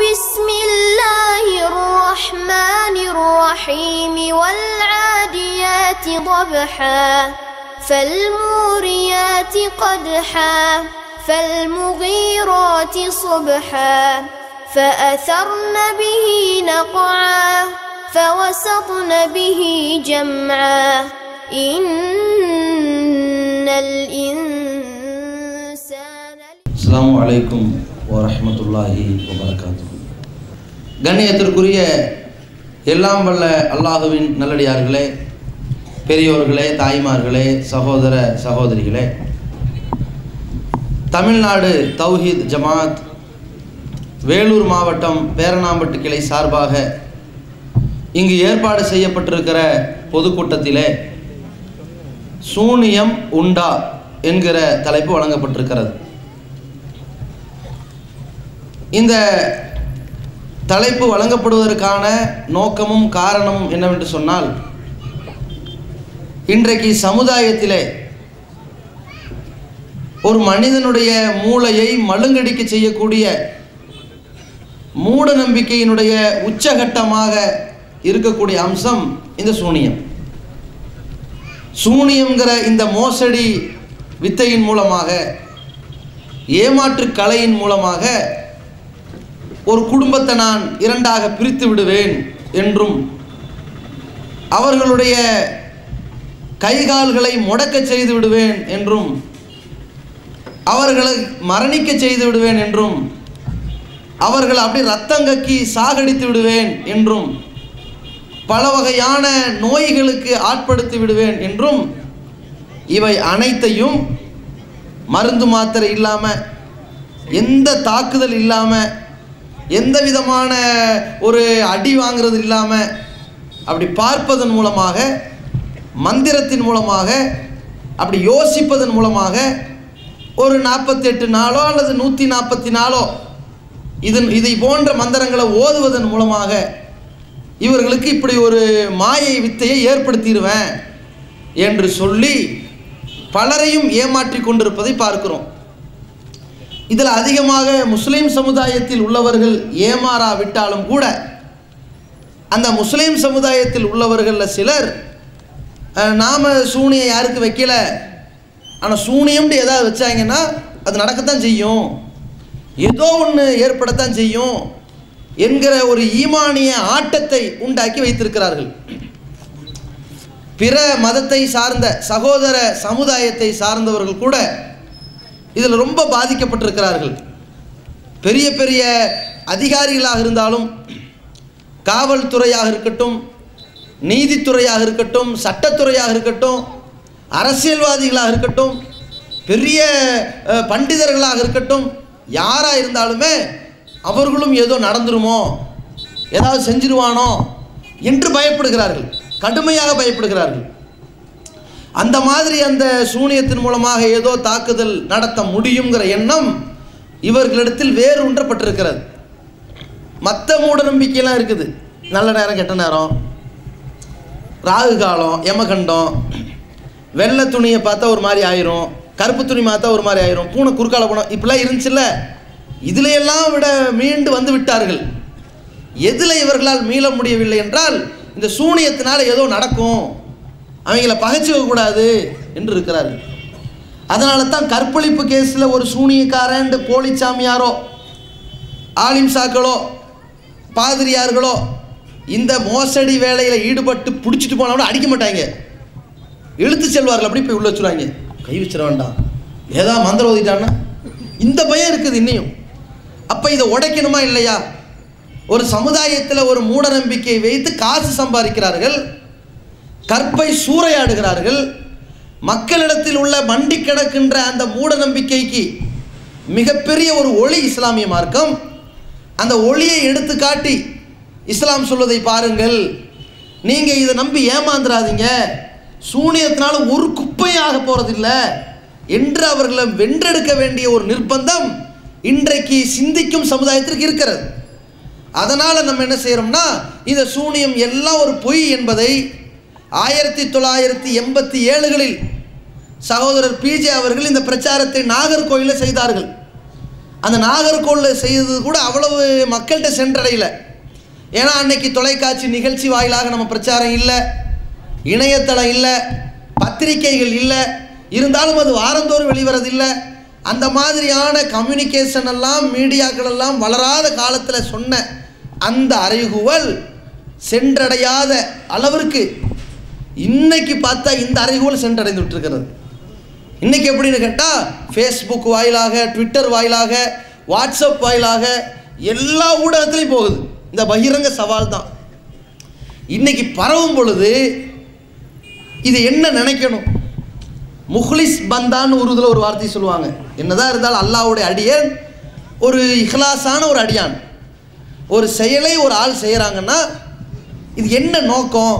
بسم الله الرحمن الرحيم والعاديات ضبحا فالموريات قدحا فالمغيرات صبحا فأثرن به نقعا فوسطن به جمعا إن الإنسان அஸ்ஸலாமு அலைக்கும் வரஹ்மத்துல்லாஹி வபரகாத்து கண்ணியத்திற்குரிய எல்லாம் வல்ல அல்லாஹுவின் நல்லடியார்களே பெரியோர்களே தாய்மார்களே சகோதர சகோதரிகளே தமிழ்நாடு தௌஹீத் ஜமாத் வேலூர் மாவட்டம் பேரணாம்பட்டு கிளை சார்பாக இங்கு ஏற்பாடு செய்யப்பட்டிருக்கிற பொதுக்கூட்டத்திலே சூனியம் உண்டா என்கிற தலைப்பு வழங்கப்பட்டிருக்கிறது இந்த தலைப்பு வழங்கப்படுவதற்கான நோக்கமும் காரணமும் என்னவென்று சொன்னால் இன்றைக்கு சமுதாயத்திலே ஒரு மனிதனுடைய மூளையை மழுங்கடிக்க செய்யக்கூடிய மூட நம்பிக்கையினுடைய உச்சகட்டமாக இருக்கக்கூடிய அம்சம் இந்த சூனியம் சூனியம்ங்கிற இந்த மோசடி வித்தையின் மூலமாக ஏமாற்று கலையின் மூலமாக ஒரு குடும்பத்தை நான் இரண்டாக பிரித்து விடுவேன் என்றும் அவர்களுடைய கைகால்களை முடக்க செய்து விடுவேன் என்றும் அவர்களை மரணிக்க செய்து விடுவேன் என்றும் அவர்கள் அப்படி ரத்தங்கக்கி சாகடித்து விடுவேன் என்றும் பல வகையான நோய்களுக்கு ஆட்படுத்தி விடுவேன் என்றும் இவை அனைத்தையும் மருந்து மாத்திரை இல்லாமல் எந்த தாக்குதல் இல்லாமல் எந்த விதமான ஒரு அடி வாங்குறது இல்லாமல் அப்படி பார்ப்பதன் மூலமாக மந்திரத்தின் மூலமாக அப்படி யோசிப்பதன் மூலமாக ஒரு நாற்பத்தெட்டு நாளோ அல்லது நூற்றி நாற்பத்தி நாளோ இதன் இதை போன்ற மந்திரங்களை ஓதுவதன் மூலமாக இவர்களுக்கு இப்படி ஒரு மாயை வித்தையை ஏற்படுத்திடுவேன் என்று சொல்லி பலரையும் ஏமாற்றி கொண்டிருப்பதை பார்க்கிறோம் இதில் அதிகமாக முஸ்லீம் சமுதாயத்தில் உள்ளவர்கள் ஏமாறாவிட்டாலும் கூட அந்த முஸ்லீம் சமுதாயத்தில் உள்ளவர்களில் சிலர் அஹ், நாம சூனியம் யாருக்கு வைக்கல ஆனால் சூனியம்னு ஏதாவது வச்சாங்கன்னா அது நடக்கத்தான் செய்யும் ஏதோ ஒன்று ஏற்படத்தான் செய்யும் என்கிற ஒரு ஈமானிய ஆட்டத்தை உண்டாக்கி வைத்திருக்கிறார்கள் பிற மதத்தை சார்ந்த சகோதர சமுதாயத்தை சார்ந்தவர்கள் கூட இதில் ரொம்ப பாதிக்கப்பட்டிருக்கிறார்கள் பெரிய பெரிய அதிகாரிகளாக இருந்தாலும் காவல்துறையாக இருக்கட்டும் நீதித்துறையாக இருக்கட்டும் சட்டத்துறையாக இருக்கட்டும் அரசியல்வாதிகளாக இருக்கட்டும் பெரிய அஹ், பண்டிதர்களாக இருக்கட்டும் யாராக இருந்தாலுமே அவர்களும் ஏதோ நடந்துருமோ ஏதாவது செஞ்சிருவானோ என்று பயப்படுகிறார்கள் கடுமையாக பயப்படுகிறார்கள் அந்த மாதிரி அந்த சூனியத்தின் மூலமாக ஏதோ தாக்குதல் நடத்த முடியுங்கிற எண்ணம் இவர்களிடத்தில் வேறு ஒன்றப்பட்டிருக்கிறது மற்ற மூட நம்பிக்கையெல்லாம் இருக்குது நல்ல நேரம் கெட்ட நேரம் ராகு காலம் யமகண்டம் வெள்ளை துணியை பார்த்தா ஒரு மாதிரி ஆயிரும் கருப்பு துணி பார்த்தா ஒரு மாதிரி ஆயிரும் பூனை குறுக்கால போனோம் இப்படிலாம் இருந்துச்சுல்ல இதுல எல்லாம் விட மீண்டு வந்து விட்டார்கள் எதில் இவர்களால் மீள முடியவில்லை என்றால் இந்த சூனியத்தினால ஏதோ நடக்கும் அவங்கள பகைச்சிக்க கூடாது என்று இருக்கிறார்கள் அதனால தான் கற்பழிப்பு கேஸில் ஒரு சூனியக்காரன் போலிச்சாமியாரோ ஆலிம் சாக்களோ பாதிரியார்களோ இந்த மோசடி வேலையில் ஈடுபட்டு பிடிச்சிட்டு போனவன அடிக்க மாட்டாங்க இழுத்து செல்வார்கள் அப்படி போய் உள்ள வச்சுருவாங்க கை வச்சிட வேண்டாம் ஏதா மந்திரம் ஓதிட்டான்னா இந்த பயம் இருக்குது இன்னையும் அப்போ இதை உடைக்கணுமா இல்லையா ஒரு சமுதாயத்தில் ஒரு மூட நம்பிக்கை வைத்து காசு சம்பாதிக்கிறார்கள் கற்பை சூறையாடுகிறார்கள் மக்களிடத்தில் உள்ள மண்டி கிடக்கின்ற அந்த மூட நம்பிக்கைக்கு மிகப்பெரிய ஒரு ஒளி இஸ்லாமிய மார்க்கம் அந்த ஒளியை எடுத்து காட்டி இஸ்லாம் சொல்வதை பாருங்கள் நீங்கள் இதை நம்பி ஏமாந்துடாதீங்க சூனியத்தினால ஒரு குப்பையாக போகிறதில்ல என்று அவர்களை வென்றெடுக்க வேண்டிய ஒரு நிர்பந்தம் இன்றைக்கு சிந்திக்கும் சமுதாயத்திற்கு இருக்கிறது அதனால் நம்ம என்ன செய்கிறோம்னா இந்த சூனியம் எல்லாம் ஒரு பொய் என்பதை ஆயிரத்தி தொள்ளாயிரத்தி எண்பத்தி ஏழுகளில் சகோதரர் பிஜே அவர்கள் இந்த பிரச்சாரத்தை நாகர்கோயிலில் செய்தார்கள் அந்த நாகர்கோவில் செய்தது கூட அவ்வளவு மக்கள்கிட்ட சென்றடையல ஏன்னா அன்னைக்கு தொலைக்காட்சி நிகழ்ச்சி வாயிலாக நம்ம பிரச்சாரம் இல்லை இணையதளம் இல்லை பத்திரிகைகள் இல்லை இருந்தாலும் அது வாரந்தோறும் வெளிவரதில்லை அந்த மாதிரியான கம்யூனிகேஷன் எல்லாம் மீடியாக்கள் எல்லாம் வளராத காலத்தில் சொன்ன அந்த அறைகூவல் சென்றடையாத அளவிற்கு இன்னைக்கு பார்த்தா இந்த அறைகூவல் சென்றடைந்து விட்டிருக்கிறது இன்னைக்கு எப்படின்னு கேட்டால் ஃபேஸ்புக் வாயிலாக ட்விட்டர் வாயிலாக வாட்ஸ்அப் வாயிலாக எல்லா ஊடகத்துலையும் போகுது இந்த பகிரங்க சவால் தான் இன்னைக்கு பரவும் பொழுது இது என்ன நினைக்கணும் முஹ்லிஸ் பந்தான்னு ஒரு இதில் ஒரு வார்த்தை சொல்லுவாங்க என்னதான் இருந்தாலும் அல்லாஹ்வுடைய அடியன் ஒரு இஹ்லாஸான ஒரு அடியான் ஒரு செயலை ஒரு ஆள் செய்கிறாங்கன்னா இது என்ன நோக்கம்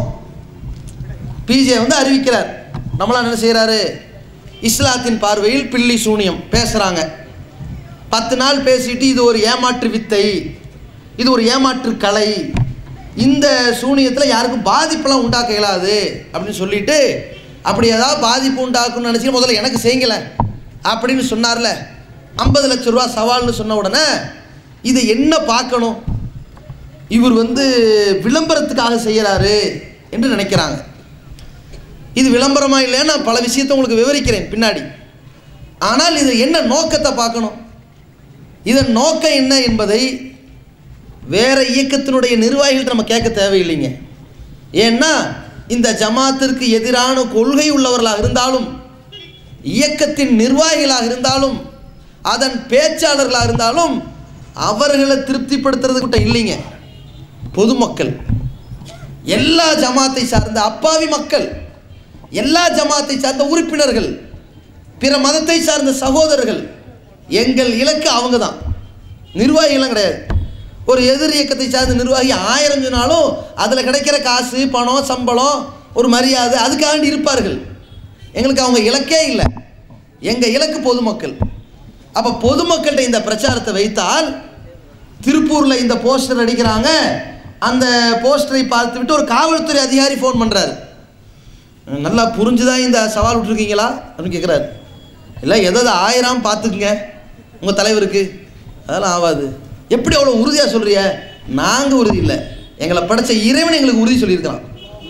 பிஜே வந்து அறிவிக்கிறார் நம்மளாம் என்ன செய்கிறாரு இஸ்லாத்தின் பார்வையில் பில்லி சூனியம் பேசுகிறாங்க பத்து நாள் பேசிட்டு இது ஒரு ஏமாற்று வித்தை இது ஒரு ஏமாற்று கலை இந்த சூனியத்தில் யாருக்கும் பாதிப்பெல்லாம் உண்டாக்க இயலாது அப்படின்னு சொல்லிட்டு அப்படி ஏதாவது பாதிப்பு உண்டாக்குன்னு நினச்சி முதல்ல எனக்கு செய்யுங்கள அப்படின்னு சொன்னார்ல ஐம்பது லட்ச ரூபா சவால்னு சொன்ன உடனே இதை என்ன பார்க்கணும் இவர் வந்து விளம்பரத்துக்காக செய்கிறாரு என்று நினைக்கிறாங்க இது விளம்பரமா இல்லையா நான் பல விஷயத்தை உங்களுக்கு விவரிக்கிறேன் பின்னாடி ஆனால் இது என்ன நோக்கத்தை பார்க்கணும் இதன் நோக்கம் என்ன என்பதை வேற இயக்கத்தினுடைய நிர்வாகிகள் நம்ம கேட்க தேவையில்லைங்க ஏன்னா இந்த ஜமாத்திற்கு எதிரான கொள்கை உள்ளவர்களாக இருந்தாலும் இயக்கத்தின் நிர்வாகிகளாக இருந்தாலும் அதன் பேச்சாளர்களாக இருந்தாலும் அவர்களை திருப்திப்படுத்துறது கிட்ட இல்லைங்க பொதுமக்கள் எல்லா ஜமாத்தை சார்ந்த அப்பாவி மக்கள் எல்லா ஜமாத்தை சார்ந்த உறுப்பினர்கள் பிற மதத்தை சார்ந்த சகோதரர்கள் எங்கள் இலக்கு அவங்க தான் நிர்வாகிகளும் கிடையாது ஒரு எதிர் இயக்கத்தை சார்ந்த நிர்வாகி ஆயிரம் சொன்னாலும் அதில் கிடைக்கிற காசு பணம் சம்பளம் ஒரு மரியாதை அதுக்காண்டி இருப்பார்கள் எங்களுக்கு அவங்க இலக்கே இல்லை எங்கள் இலக்கு பொதுமக்கள் அப்போ பொதுமக்கள்கிட்ட இந்த பிரச்சாரத்தை வைத்தால் திருப்பூரில் இந்த போஸ்டர் அடிக்கிறாங்க அந்த போஸ்டரை பார்த்துவிட்டு ஒரு காவல்துறை அதிகாரி ஃபோன் பண்ணுறாரு நல்லா புரிஞ்சுதான் இந்த சவால் விட்டுருக்கீங்களா அப்படின்னு கேட்குறாரு இல்லை எதாவது ஆயிரம் பார்த்துக்குங்க உங்கள் தலைவருக்கு அதெல்லாம் ஆகாது எப்படி அவ்வளோ உறுதியாக சொல்கிறிய நாங்கள் உறுதி இல்லை எங்களை படைச்ச இறைவன் எங்களுக்கு உறுதி சொல்லியிருக்கிறான்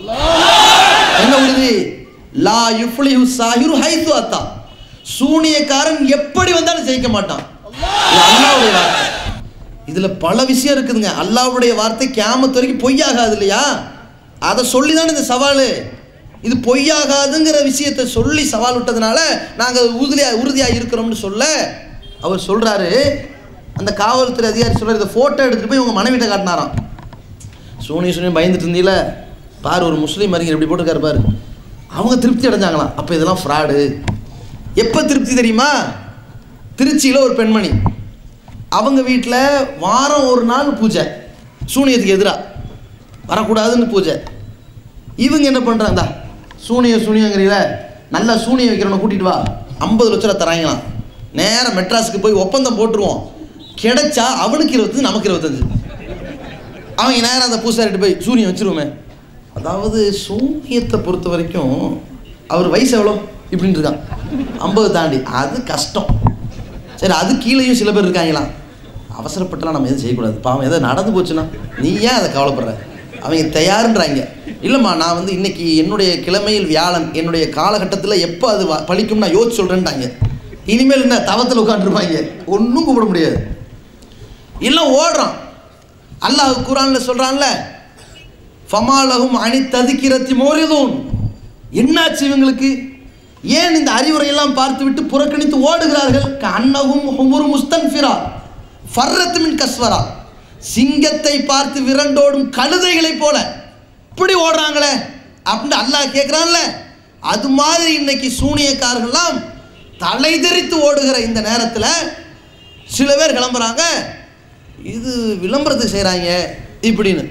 என்ன உறுதி லா யுஃப்லிஹு சாஹிரு ஹைத்து அத்தா சூனியக்காரன் எப்படி வந்தாலும் ஜெயிக்க மாட்டான் இது அல்லாஹ்வுடைய வார்த்தை இதுல பல விஷயம் இருக்குதுங்க அல்லாஹ்வுடைய வார்த்தை கியாமத்து வரைக்கும் பொய்யாகாது இல்லையா அதை சொல்லி தானே இந்த சவால் இது பொய்யாகாதுங்கிற விஷயத்தை சொல்லி சவால் விட்டதுனால நாங்கள் உறுதியாக உறுதியாக இருக்கிறோம்னு சொல்ல அவர் சொல்கிறாரு அந்த காவல்துறை அதிகாரி சொல்கிறார் இதை ஃபோட்டோ எடுத்துகிட்டு போய் உங்கள் மனைவிட்ட காட்டினாராம் சூனிய சூனியம் பயந்துட்டு இருந்தீல பாரு ஒரு முஸ்லீம் அறிஞர் இப்படி போட்டிருக்காரு பாரு அவங்க திருப்தி அடைஞ்சாங்களாம் அப்போ இதெல்லாம் ஃப்ராடு எப்போ திருப்தி தெரியுமா திருச்சியில் ஒரு பெண்மணி அவங்க வீட்டில் வாரம் ஒரு நாள் பூஜை சூனியத்துக்கு எதிராக வரக்கூடாதுன்னு பூஜை இவங்க என்ன பண்ணுறாங்க சூனியம் சூனியங்கிறீல நல்லா சூனியம் வைக்கிறவனை கூட்டிகிட்டு வா ஐம்பது லட்ச ரூபா தராங்களாம் நேராக மெட்ராஸுக்கு போய் ஒப்பந்தம் போட்டுருவோம் கிடைச்சா அவனுக்கு இருபத்தஞ்சு நமக்கு இருபத்தஞ்சு அவங்க நேரம் அந்த பூசாரிட்டு போய் சூரியன் வச்சிருவோமே அதாவது சூரியத்தை பொறுத்த வரைக்கும் அவர் வயசு எவ்வளோ இப்படின்னு இருக்கான் ஐம்பது தாண்டி அது கஷ்டம் சரி அது கீழேயும் சில பேர் இருக்காங்களாம் அவசரப்பட்டுலாம் நம்ம எதுவும் செய்யக்கூடாது பாவம் எதாவது நடந்து போச்சுன்னா நீ ஏன் அதை கவலைப்படுற அவங்க தயாருன்றாங்க இல்லைம்மா நான் வந்து இன்னைக்கு என்னுடைய கிழமையில் வியாழன் என்னுடைய காலகட்டத்தில் எப்போ அது வ- பலிக்கும் நான் யோசிச்சு சொல்கிறேன்ட்டாங்க இனிமேல் என்ன தவத்தில் உட்காந்துருப்பாங்க ஒன்றும் கூப்பிட முடியாது எல்லாம் ஓடுறான் அல்லாஹ் குரான்ல சொல்றான்ல ஃபமாலகும் அணி ததுக்கிறத்தி மோரிதூன் என்னாச்சு இவங்களுக்கு ஏன் இந்த அறிவுரையெல்லாம் பார்த்துவிட்டு புறக்கணித்து ஓடுகிறார்கள் அன்னகும் ஹுமுரு முஸ்தன்ஃபிரா ஃபர்ரத்து மின் கஸ்வரா சிங்கத்தை பார்த்து விரண்டோடும் கழுதைகளைப் போல இப்படி ஓடுறாங்களே அப்படின்னு அல்லாஹ் கேட்குறான்ல அது மாதிரி இன்னைக்கு சூனியக்காரர்கள்லாம் தலை தெரித்து ஓடுகிற இந்த நேரத்தில் சில பேர் கிளம்புறாங்க இது விளம்பரத்துக்கு செய்கிறாங்க இப்படின்னு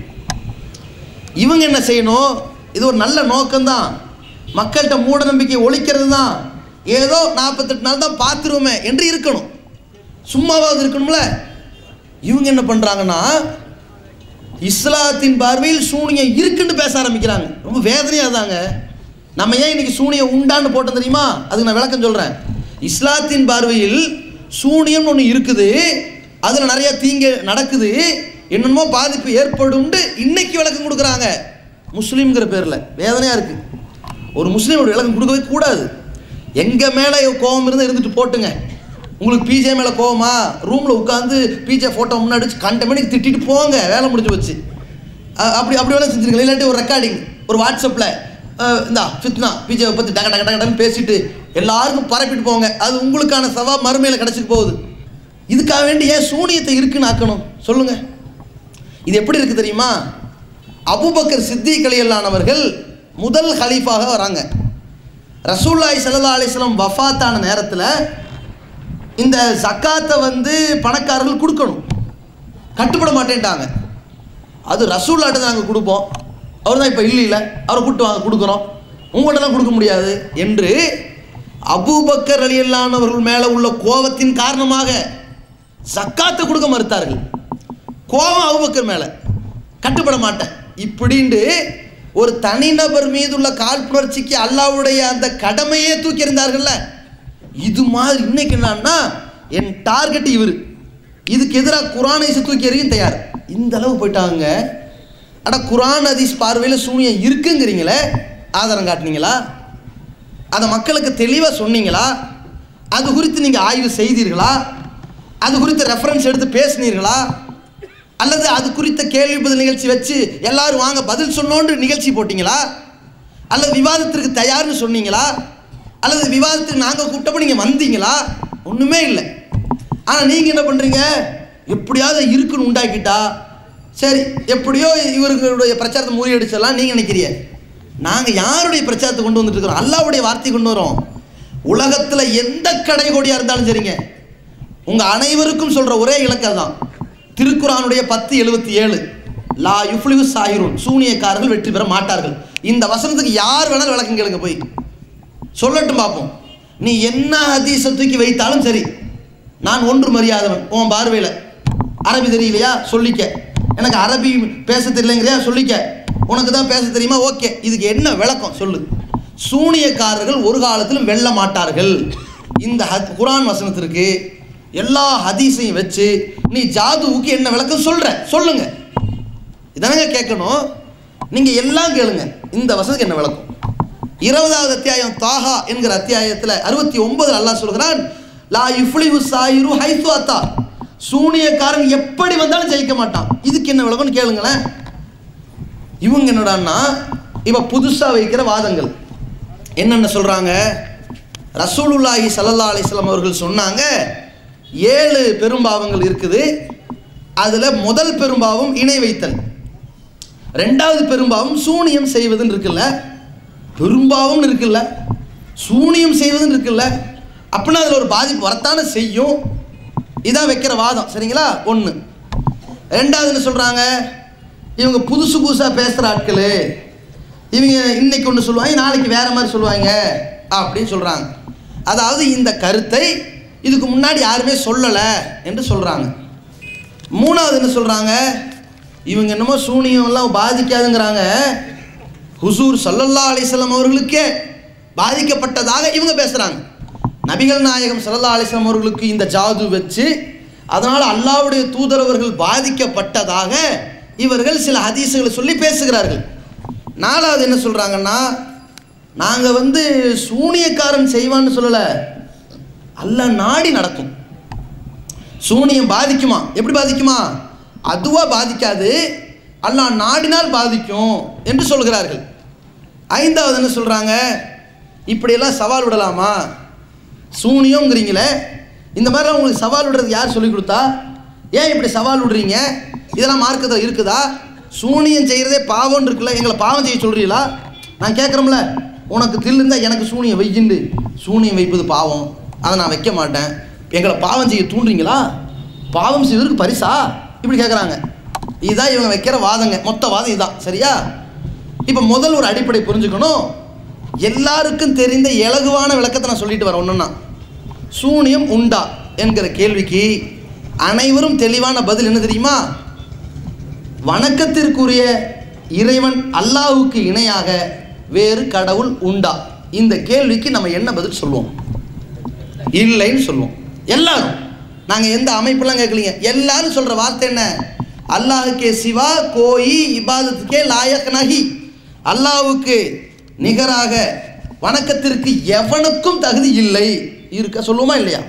இவங்க என்ன செய்யணும் இது ஒரு நல்ல நோக்கம்தான் மக்கள்கிட்ட மூட நம்பிக்கை ஒழிக்கிறது தான் ஏதோ நாற்பத்தெட்டு நாள் தான் பார்த்துருவோமே என்று இருக்கணும் சும்மாவாவது இருக்கணும்ல இவங்க என்ன பண்ணுறாங்கன்னா இஸ்லாத்தின் பார்வையில் சூனியம் இருக்குன்னு பேச ஆரம்பிக்கிறாங்க ரொம்ப வேதனையாக தாங்க நம்ம ஏன் இன்னைக்கு சூனியம் உண்டான்னு போட்டோம் தெரியுமா அதுக்கு நான் விளக்கம் சொல்கிறேன் இஸ்லாத்தின் பார்வையில் சூனியம்னு ஒன்று இருக்குது அதில் நிறைய தீங்கு நடக்குது என்னென்னமோ பாதிப்பு ஏற்படும்னு இன்னைக்கு விளக்கம் கொடுக்குறாங்க முஸ்லீம்ங்கிற பேரில் வேதனையாக இருக்குது ஒரு முஸ்லீம் ஒரு விளக்கம் கொடுக்கவே கூடாது எங்கள் மேலே கோபம் இருந்தால் இருந்துட்டு போட்டுங்க உங்களுக்கு பிஜே மேலே கோவமா ரூமில் உட்காந்து பிஜே ஃபோட்டோ முன்னாடி வச்சு கண்ட மணிக்கு திட்டிட்டு போங்க வேலை முடிஞ்சு வச்சு அப்படி அப்படி வேலை செஞ்சுருங்க இல்லாட்டி ஒரு ரெக்கார்டிங் ஒரு வாட்ஸ்அப்பில் இந்தா ஃபித்னா பிஜேவை பற்றி டக டக டகடன்னு பேசிட்டு எல்லாருக்கும் பரப்பிட்டு போங்க அது உங்களுக்கான சவா மறுமையில் கிடச்சிட்டு போகுது இதுக்காக வேண்டி ஏன் சூனியத்தை இருக்குன்னு ஆக்கணும் சொல்லுங்க இது எப்படி இருக்கு தெரியுமா அபூபக்கர் சித்திக் அலியல்லானவர்கள் முதல் ஹலீஃபாக வராங்க ரசூல்லாய் சல்லா அலிஸ்லாம் வஃபாத்தான நேரத்தில் இந்த ஜக்காத்தை வந்து பணக்காரர்கள் கொடுக்கணும் கட்டுப்பட மாட்டேன்ட்டாங்க அது ரசூல்லாட்ட தான் நாங்கள் கொடுப்போம் அவர் தான் இப்போ இல்லை இல்லை அவரை கூப்பிட்டு வாங்க கொடுக்குறோம் உங்கள்கிட்டலாம் கொடுக்க முடியாது என்று அபூபக்கர் அலியல்லானவர்கள் மேலே உள்ள கோபத்தின் காரணமாக ஜக்காத்தை கொடுக்க மறுத்தார்கள் கோபம் அபூபக்கர் மேலே கட்டுப்பட மாட்டேன் இப்படின்ட்டு ஒரு தனிநபர் மீது உள்ள காழ்ப்புணர்ச்சிக்கு அல்லாவுடைய அந்த கடமையே தூக்கி எறிந்தார்கள்ல இது மாதிரி இன்னைக்கு என்னன்னா என் டார்கெட் இவர் இதுக்கு எதிராக குரானை தூக்கி எறியும் தயார் இந்த அளவு போயிட்டாங்க அட குரான் ஹதீஸ் பார்வையில் சூனியம் இருக்குங்கிறீங்களே ஆதாரம் காட்டினீங்களா அதை மக்களுக்கு தெளிவாக சொன்னீங்களா அது குறித்து நீங்கள் ஆய்வு செய்தீர்களா அது குறித்து ரெஃபரன்ஸ் எடுத்து பேசுனீர்களா அல்லது அது குறித்த கேள்வி பதில் நிகழ்ச்சி வச்சு எல்லாரும் வாங்க பதில் சொன்னோன்று நிகழ்ச்சி போட்டிங்களா அல்லது விவாதத்திற்கு தயார்னு சொன்னீங்களா அல்லது விவாதத்துக்கு நாங்கள் கூப்பிட்டப்ப நீங்கள் வந்தீங்களா ஒன்றுமே இல்லை ஆனால் நீங்கள் என்ன பண்ணுறீங்க எப்படியாவது இருக்குன்னு உண்டாக்கிட்டா சரி எப்படியோ இவர்களுடைய பிரச்சாரத்தை முறியடிச்சிடலாம் நீங்கள் நினைக்கிறீங்க நாங்கள் யாருடைய பிரச்சாரத்தை கொண்டு வந்துட்டு இருக்கிறோம் அல்லாவுடைய வார்த்தை கொண்டு வரோம் உலகத்தில் எந்த கடை கொடியாக இருந்தாலும் சரிங்க உங்கள் அனைவருக்கும் சொல்கிற ஒரே இலக்கை தான் திருக்குறானுடைய பத்து எழுபத்தி ஏழு லா யுஃப்லிவு சாயிரும் சூனியக்காரர்கள் வெற்றி பெற மாட்டார்கள் இந்த வசனத்துக்கு யார் வேணாலும் விளக்கம் கேளுங்க போய் சொல்லட்டும் பார்ப்போம் நீ என்ன ஹதீஸை தூக்கி வைத்தாலும் சரி நான் ஒன்று மரியாதவன் உன் பார்வையில் அரபி தெரியலையா சொல்லிக்க எனக்கு அரபி பேச தெரியலங்கிறியா சொல்லிக்க உனக்கு தான் பேச தெரியுமா ஓகே இதுக்கு என்ன விளக்கம் சொல்லு சூனியக்காரர்கள் ஒரு காலத்திலும் வெல்ல மாட்டார்கள் இந்த ஹத் குரான் வசனத்திற்கு எல்லா ஹதீஸையும் வச்சு நீ ஜாதுவுக்கு என்ன விளக்கம் சொல்ற சொல்லுங்க இதானங்க கேட்கணும் நீங்க எல்லாம் கேளுங்க இந்த வசனத்துக்கு என்ன விளக்கம் இருபதாவது அத்தியாயம் தாஹா என்கிற அத்தியாயத்தில் அறுபத்தி ஒன்பது அல்லாஹ் சொல்கிறான் லா யுஃப்லிஹு சாயிரு ஹைத்து அத்தா சூனியக்காரன் எப்படி வந்தாலும் ஜெயிக்க மாட்டான் இதுக்கு என்ன விளக்கம்னு கேளுங்களேன் இவங்க என்னடான்னா இப்போ புதுசாக வைக்கிற வாதங்கள் என்னென்ன சொல்கிறாங்க ரசூலுல்லாஹி சல்லல்லா அலிஸ்லாம் அவர்கள் சொன்னாங்க ஏழு பெரும்பாவங்கள் இருக்குது அதில் முதல் பெரும்பாவம் இணை வைத்தல் ரெண்டாவது பெரும்பாவம் சூனியம் செய்வதுன்னு இருக்குல்ல பெரும்பாவம்னு இருக்குல்ல சூனியம் செய்வதுன்னு இருக்குல்ல அப்படின்னா அதில் ஒரு பாதிப்பு வரத்தானே செய்யும் இதான் வைக்கிற வாதம் சரிங்களா ஒன்று ரெண்டாவது என்ன சொல்கிறாங்க இவங்க புதுசு புதுசாக பேசுகிற ஆட்கள் இவங்க இன்னைக்கு ஒன்று சொல்லுவாங்க நாளைக்கு வேற மாதிரி சொல்லுவாங்க அப்படின்னு சொல்கிறாங்க அதாவது இந்த கருத்தை இதுக்கு முன்னாடி யாருமே சொல்லலை என்று சொல்கிறாங்க மூணாவது என்ன சொல்கிறாங்க இவங்க என்னமோ சூனியம் எல்லாம் பாதிக்காதுங்கிறாங்க ஹுசூர் சல்லல்லா அலிஸ்லாம் அவர்களுக்கே பாதிக்கப்பட்டதாக இவங்க பேசுகிறாங்க நபிகள் நாயகம் சல்லல்லா அலிஸ்லாம் அவர்களுக்கு இந்த ஜாது வச்சு அதனால் அல்லாவுடைய தூதரவர்கள் பாதிக்கப்பட்டதாக இவர்கள் சில ஹதீஸுகளை சொல்லி பேசுகிறார்கள் நாலாவது என்ன சொல்கிறாங்கன்னா நாங்கள் வந்து சூனியக்காரன் செய்வான்னு சொல்லலை அல்ல நாடி நடக்கும் சூனியம் பாதிக்குமா எப்படி பாதிக்குமா அதுவாக பாதிக்காது அல்லாஹ் நாடினால் பாதிக்கும் என்று சொல்கிறார்கள் ஐந்தாவது என்ன சொல்கிறாங்க இப்படியெல்லாம் சவால் விடலாமா சூனியங்கிறீங்களே இந்த மாதிரிலாம் உங்களுக்கு சவால் விடுறது யார் சொல்லி கொடுத்தா ஏன் இப்படி சவால் விடுறீங்க இதெல்லாம் மார்க்கத்தில் இருக்குதா சூனியம் செய்கிறதே பாவம்னு இருக்குல்ல எங்களை பாவம் செய்ய சொல்கிறீங்களா நான் கேட்குறோம்ல உனக்கு தில்லுந்தா எனக்கு சூனியம் வைக்கிண்டு சூனியம் வைப்பது பாவம் அதை நான் வைக்க மாட்டேன் எங்களை பாவம் செய்ய தூண்டுறீங்களா பாவம் செய்வதற்கு பரிசா இப்படி கேட்குறாங்க இதுதான் இவங்க வைக்கிற வாதங்க மொத்த வாதம் இதுதான் சரியா இப்போ முதல் ஒரு அடிப்படை புரிஞ்சுக்கணும் எல்லாருக்கும் தெரிந்த இலகுவான விளக்கத்தை நான் சொல்லிட்டு வரேன் ஒன்றுன்னா சூனியம் உண்டா என்கிற கேள்விக்கு அனைவரும் தெளிவான பதில் என்ன தெரியுமா வணக்கத்திற்குரிய இறைவன் அல்லாஹ்வுக்கு இணையாக வேறு கடவுள் உண்டா இந்த கேள்விக்கு நம்ம என்ன பதில் சொல்லுவோம் இல்லைன்னு சொல்லுவோம் எல்லாரும் நாங்கள் எந்த அமைப்பெல்லாம் கேட்கலீங்க எல்லாரும் சொல்கிற வார்த்தை என்ன அல்லாஹுக்கே சிவா கோயி இபாதத்துக்கே லாயக் நகி அல்லாஹ்வுக்கு நிகராக வணக்கத்திற்கு எவனுக்கும் தகுதி இல்லை இருக்க சொல்லுவோமா இல்லையா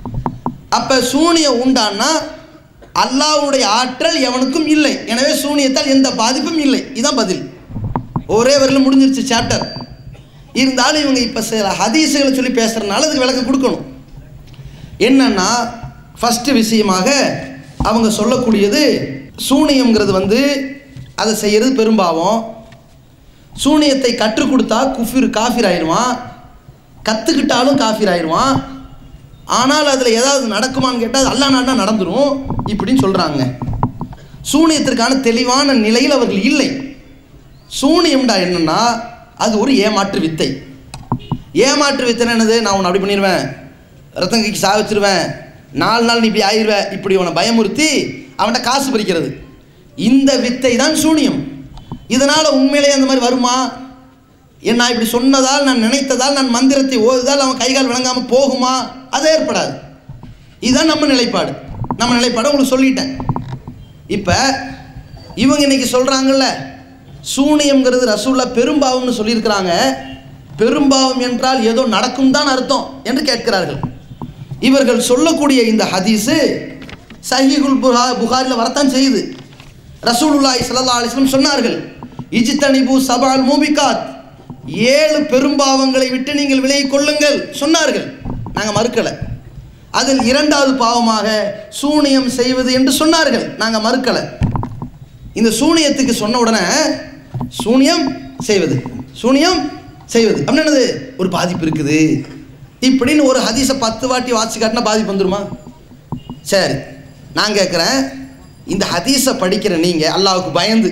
அப்போ சூனியம் உண்டான்னா அல்லாஹ்வுடைய ஆற்றல் எவனுக்கும் இல்லை எனவே சூனியத்தால் எந்த பாதிப்பும் இல்லை இதுதான் பதில் ஒரே வரையில் முடிஞ்சிருச்சு சாப்டர் இருந்தாலும் இவங்க இப்போ சில ஹதீஸுகளை சொல்லி பேசுகிறனால அதுக்கு விளக்கம் கொடுக்கணும் என்னன்னா ஃபஸ்ட்டு விஷயமாக அவங்க சொல்லக்கூடியது சூனியம்ங்கிறது வந்து அதை செய்கிறது பெரும்பாவம் சூனியத்தை கற்றுக் கொடுத்தா குஃபிர் காஃபிர் ஆயிடுவான் கற்றுக்கிட்டாலும் காஃபிர் ஆயிடுவான் ஆனால் அதில் ஏதாவது நடக்குமான்னு கேட்டால் அல்லா நாட்டா நடந்துரும் இப்படின்னு சொல்கிறாங்க சூனியத்திற்கான தெளிவான நிலையில் அவர்கள் இல்லை சூனியம்டா என்னன்னா அது ஒரு ஏமாற்று வித்தை ஏமாற்று வித்தைன்னா என்னது நான் உன்னை அப்படி பண்ணிடுவேன் ரத்தங்கைக்கு சா வச்சிருவேன் நாலு நாள் நீ இப்படி ஆயிடுவ இப்படி உன்னை பயமுறுத்தி அவன்கிட்ட காசு பறிக்கிறது இந்த வித்தை தான் சூனியம் இதனால் உண்மையிலேயே அந்த மாதிரி வருமா ஏன் நான் இப்படி சொன்னதால் நான் நினைத்ததால் நான் மந்திரத்தை ஓதுதால் அவன் கைகால் விளங்காமல் போகுமா அது ஏற்படாது இதுதான் நம்ம நிலைப்பாடு நம்ம நிலைப்பாடு உங்களுக்கு சொல்லிட்டேன் இப்போ இவங்க இன்னைக்கு சொல்கிறாங்கல்ல சூனியம்ங்கிறது ரசூல்லா பெரும்பாவம்னு சொல்லியிருக்கிறாங்க பெரும்பாவம் என்றால் ஏதோ நடக்கும் தான் அர்த்தம் என்று கேட்கிறார்கள் இவர்கள் சொல்லக்கூடிய இந்த ஹதீஸு சஹீகுல் புகா புகாரில் வரத்தான் செய்யுது ரசூலுல்லாஹி ஸல்லல்லாஹு அலைஹி வஸல்லம் சொன்னார்கள் இஜ்தனிபு சபால் மூபிகாத் ஏழு பெரும்பாவங்களை விட்டு நீங்கள் விலகிக் கொள்ளுங்கள் சொன்னார்கள் நாங்கள் மறுக்கலை அதில் இரண்டாவது பாவமாக சூனியம் செய்வது என்று சொன்னார்கள் நாங்கள் மறுக்கலை இந்த சூனியத்துக்கு சொன்ன உடனே சூனியம் செய்வது சூனியம் செய்வது அப்படின்னு என்னது ஒரு பாதிப்பு இருக்குது இப்படின்னு ஒரு ஹதீஸை பத்து வாட்டி வாட்சி காட்டினா பாதிப்பு வந்துருமா சரி நான் கேட்குறேன் இந்த ஹதீஸை படிக்கிற நீங்கள் அல்லாவுக்கு பயந்து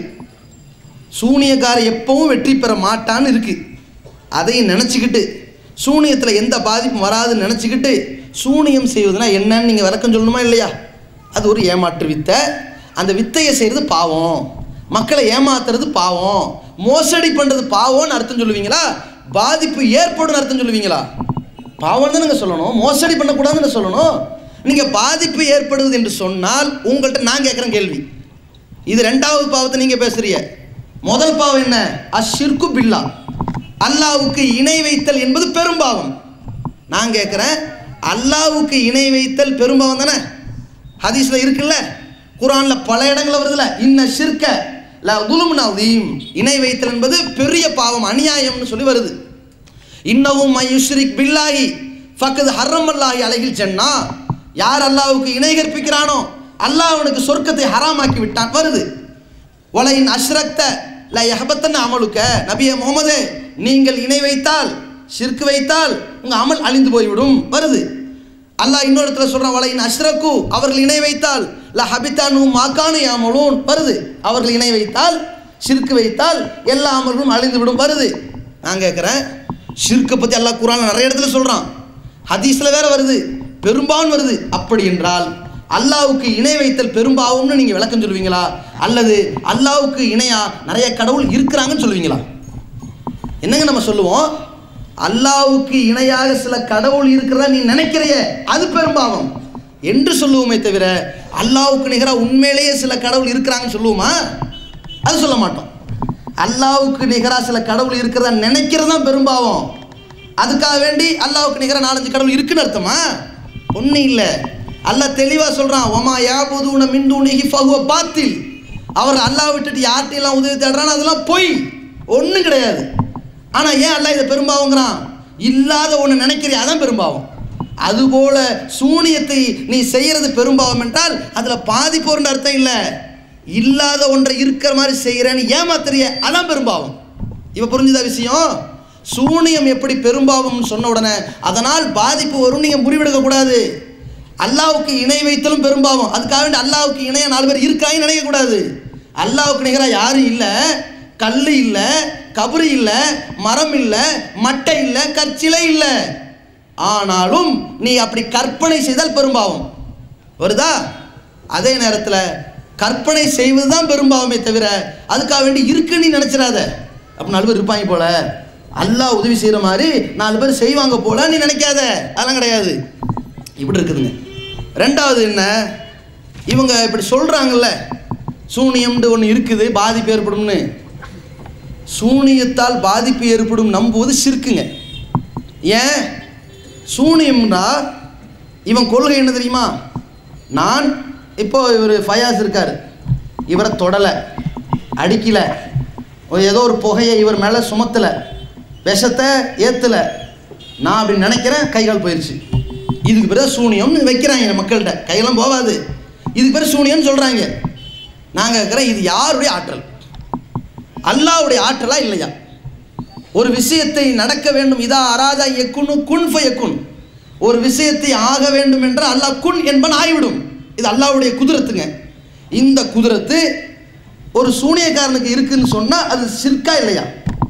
சூனியக்காரன் எப்பவும் வெற்றி பெற மாட்டான்னு இருக்கு அதையும் நினச்சிக்கிட்டு சூனியத்தில் எந்த பாதிப்பும் வராதுன்னு நினச்சிக்கிட்டு சூனியம் செய்வதுனா என்னன்னு நீங்கள் விளக்கம் சொல்லணுமா இல்லையா அது ஒரு ஏமாற்று வித்தை அந்த வித்தையை செய்கிறது பாவம் மக்களை ஏமாத்துறது பாவம் மோசடி பண்ணுறது பாவம்னு அர்த்தம் சொல்லுவீங்களா பாதிப்பு ஏற்படும் அர்த்தம் சொல்லுவீங்களா பாவம் தான் நீங்கள் சொல்லணும் மோசடி பண்ணக்கூடாதுன்னு சொல்லணும் நீங்கள் பாதிப்பு ஏற்படுவது என்று சொன்னால் உங்கள்கிட்ட நான் கேட்குறேன் கேள்வி இது ரெண்டாவது பாவத்தை நீங்கள் பேசுறீங்க முதல் பாவம் என்ன அஷிர்கு பில்லா அல்லாவுக்கு இணை வைத்தல் என்பது பெரும்பாவம் நான் கேட்குறேன் அல்லாவுக்கு இணை வைத்தல் பெரும்பாவம் தானே ஹதீஸில் இருக்குல்ல குரானில் பல இடங்களில் வருதுல இன்ன ஷிர்க ல துலுமுன் அதீம் இணை வைத்தல் என்பது பெரிய பாவம் அநியாயம்னு சொல்லி வருது இன்னவும் மையுஷ்ரிக் பில்லாஹி ஃபக்கது ஹர்ரம் அல்லாஹி அழகில் சென்னா யார் அல்லாவுக்கு இணை கற்பிக்கிறானோ அல்லாஹ் அவனுக்கு சொர்க்கத்தை ஹராமாக்கி விட்டான் வருது ஒலையின் அஷ்ரக்த ல யஹபத்தன் அமலுக்க நபிய முகமது நீங்கள் இணை வைத்தால் ஷிர்க் வைத்தால் உங்கள் அமல் அழிந்து போய்விடும் வருது அல்லாஹ் இன்னொரு இடத்துல சொல்கிறான் வலையின் அஷ்ரக்கு அவர்கள் இணை வைத்தால் ல ஹபித்தானு மாக்கானு யாமலூன் வருது அவர்கள் இணை வைத்தால் ஷிர்க் வைத்தால் எல்லா அமல்களும் அழிந்து விடும் வருது நான் கேட்குறேன் ஷிர்க்கை பற்றி அல்லாஹ் குரான் நிறைய இடத்துல சொல்கிறான் ஹதீஸில் வேற வருது பெரும்பாலும் வருது அப்படி என்றால் அல்லாவுக்கு இணை வைத்தல் பெரும்பாவம்னு நீங்கள் விளக்கம் சொல்லுவீங்களா அல்லது அல்லாவுக்கு இணையா நிறைய கடவுள் இருக்கிறாங்கன்னு சொல்லுவீங்களா என்னங்க நம்ம சொல்லுவோம் அல்லாவுக்கு இணையாக சில கடவுள் இருக்கிறதா நீ நினைக்கிறைய அது பெரும்பாவம் என்று சொல்லுவோமே தவிர அல்லாவுக்கு நிகராக உண்மையிலேயே சில கடவுள் இருக்கிறாங்கன்னு சொல்லுவோமா அது சொல்ல மாட்டோம் அல்லாவுக்கு நிகராக சில கடவுள் இருக்கிறதா நினைக்கிறது தான் பெரும்பாவம் அதுக்காக வேண்டி அல்லாவுக்கு நிகராக நாலஞ்சு கடவுள் இருக்குன்னு அர்த்தமா ஒன்றும் இல்லை அல்லாஹ் தெளிவாக சொல்கிறான் ஒமா யாபுதூன மின்தூனிகி ஃபஹுவ பாத்தில் அவர் அல்லாஹ் விட்டுட்டு யார்கிட்டையெல்லாம் உதவி தேடுறான்னு அதெல்லாம் பொய் ஒன்றும் கிடையாது ஆனால் ஏன் அல்லாஹ் இதை பெரும்பாவங்கிறான் இல்லாத ஒன்று நினைக்கிறியா அதான் பெரும்பாவம் அதுபோல சூனியத்தை நீ செய்கிறது பெரும்பாவம் என்றால் அதில் பாதிப்போர்னு அர்த்தம் இல்லை இல்லாத ஒன்றை இருக்கிற மாதிரி செய்கிறேன்னு ஏமாத்துறிய அதான் பெரும்பாவம் இப்போ புரிஞ்சுதா விஷயம் சூனியம் எப்படி பெரும்பாவம்னு சொன்ன உடனே அதனால் பாதிப்பு வரும் நீங்கள் முடிவெடுக்கக்கூடாது அல்லாவுக்கு இணை வைத்தலும் பெரும்பாவம் அதுக்காக வேண்டி அல்லாவுக்கு இணைய நாலு பேர் இருக்காங்கன்னு நினைக்கக்கூடாது அல்லாவுக்கு நிகராக யாரும் இல்லை கல் இல்லை கபரு இல்லை மரம் இல்லை மட்டை இல்லை கற்சிலை இல்லை ஆனாலும் நீ அப்படி கற்பனை செய்தால் பெரும்பாவம் வருதா அதே நேரத்தில் கற்பனை செய்வது தான் பெரும்பாவமே தவிர அதுக்காக வேண்டி இருக்குன்னு நீ நினச்சிடாத அப்போ நாலு பேர் இருப்பாங்க போல அல்லாஹ் உதவி செய்கிற மாதிரி நாலு பேர் செய்வாங்க போல நீ நினைக்காத அதெல்லாம் கிடையாது இப்படி இருக்குதுங்க ரெண்டாவது என்ன இவங்க இப்படி சொல்கிறாங்கல்ல சூனியம்னு ஒன்று இருக்குது பாதிப்பு ஏற்படும்னு சூனியத்தால் பாதிப்பு ஏற்படும் நம்புவது சிறுக்குங்க ஏன் சூனியம்னா இவன் கொள்கை என்ன தெரியுமா நான் இப்போ இவர் ஃபயாஸ் இருக்கார் இவரை தொடலை அடிக்கலை ஏதோ ஒரு புகையை இவர் மேலே சுமத்தலை விஷத்தை ஏற்றலை நான் அப்படி நினைக்கிறேன் கைகால் போயிடுச்சு இதுக்கு பிறகு சூனியம்னு வைக்கிறாங்க மக்கள்கிட்ட கையெல்லாம் போகாது இதுக்கு பிறகு சூனியம்னு சொல்கிறாங்க நாங்கள் கேட்குறேன் இது யாருடைய ஆற்றல் அல்லாவுடைய ஆற்றலா இல்லையா ஒரு விஷயத்தை நடக்க வேண்டும் இதா அராதா எக்குன்னு குன் ஃபயக்குன் ஒரு விஷயத்தை ஆக வேண்டும் என்றால் அல்லாஹ் குன் என்பன் ஆகிவிடும் இது அல்லாஹ்வுடைய குதிரத்துங்க இந்த குதிரத்து ஒரு சூனியக்காரனுக்கு இருக்குன்னு சொன்னால் அது சிற்கா இல்லையா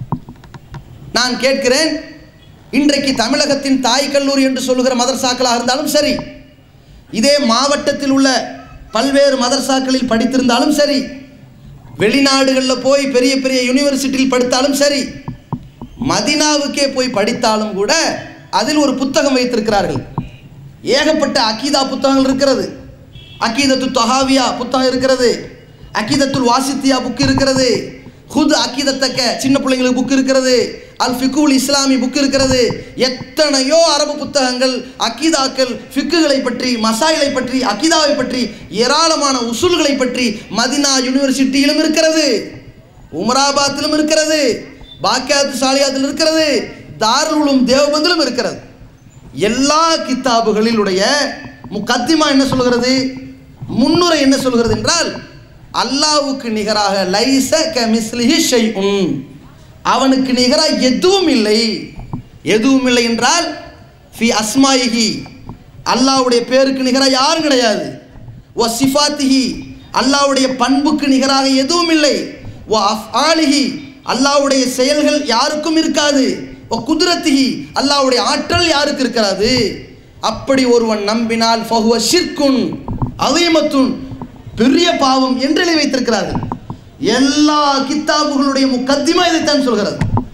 நான் கேட்கிறேன் இன்றைக்கு தமிழகத்தின் தாய் கல்லூரி என்று சொல்லுகிற மதரசாக்களாக இருந்தாலும் சரி இதே மாவட்டத்தில் உள்ள பல்வேறு மதரசாக்களில் படித்திருந்தாலும் சரி வெளிநாடுகளில் போய் பெரிய பெரிய யூனிவர்சிட்டியில் படித்தாலும் சரி மதினாவுக்கே போய் படித்தாலும் கூட அதில் ஒரு புத்தகம் வைத்திருக்கிறார்கள் ஏகப்பட்ட அக்கீதா புத்தகங்கள் இருக்கிறது அக்கீதத்து தொஹாவியா புத்தகம் இருக்கிறது அக்கீதத்துல் வாசித்தியா புக் இருக்கிறது ஹுத் அக்கீதத்தக்க சின்ன பிள்ளைங்களுக்கு புக் இருக்கிறது அல் ஃபிகுல் இஸ்லாமி புக் இருக்கிறது எத்தனையோ அரபு புத்தகங்கள் அக்கீதாக்கள் ஃபிக்குகளை பற்றி மசாயிலை பற்றி அக்கீதாவை பற்றி ஏராளமான உசூல்களை பற்றி மதினா யூனிவர்சிட்டியிலும் இருக்கிறது உமராபாத்திலும் இருக்கிறது பாக்கியாத்து சாலியாத்தில் இருக்கிறது தாருலும் தேவபந்திலும் இருக்கிறது எல்லா கித்தாபுகளிலுடைய முக்கத்திமா என்ன சொல்கிறது முன்னுரை என்ன சொல்கிறது என்றால் அல்லாவுக்கு நிகராக லைச க மிஸ்லிஹி ஷைஉன் அவனுக்கு நிகராக எதுவும் இல்லை எதுவும் இல்லை என்றால் ஃபி அஸ்மாயிஹி அல்லாவுடைய பேருக்கு நிகராக யாரும் கிடையாது ஓ சிஃபாத்திஹி அல்லாவுடைய பண்புக்கு நிகராக எதுவும் இல்லை ஓ அஃஆலிஹி அல்லாவுடைய செயல்கள் யாருக்கும் இருக்காது ஓ குதிரத்திஹி அல்லாவுடைய ஆற்றல் யாருக்கு இருக்கிறது அப்படி ஒருவன் நம்பினால் ஃபஹுவ ஷிர்குன் அதீமத்துன் பெரிய பாவம் என்று எழுதி வைத்திருக்கிறார்கள் எல்லா கித்தாபுகளுடைய முக்கத்திமா இதைத்தான் சொல்கிறது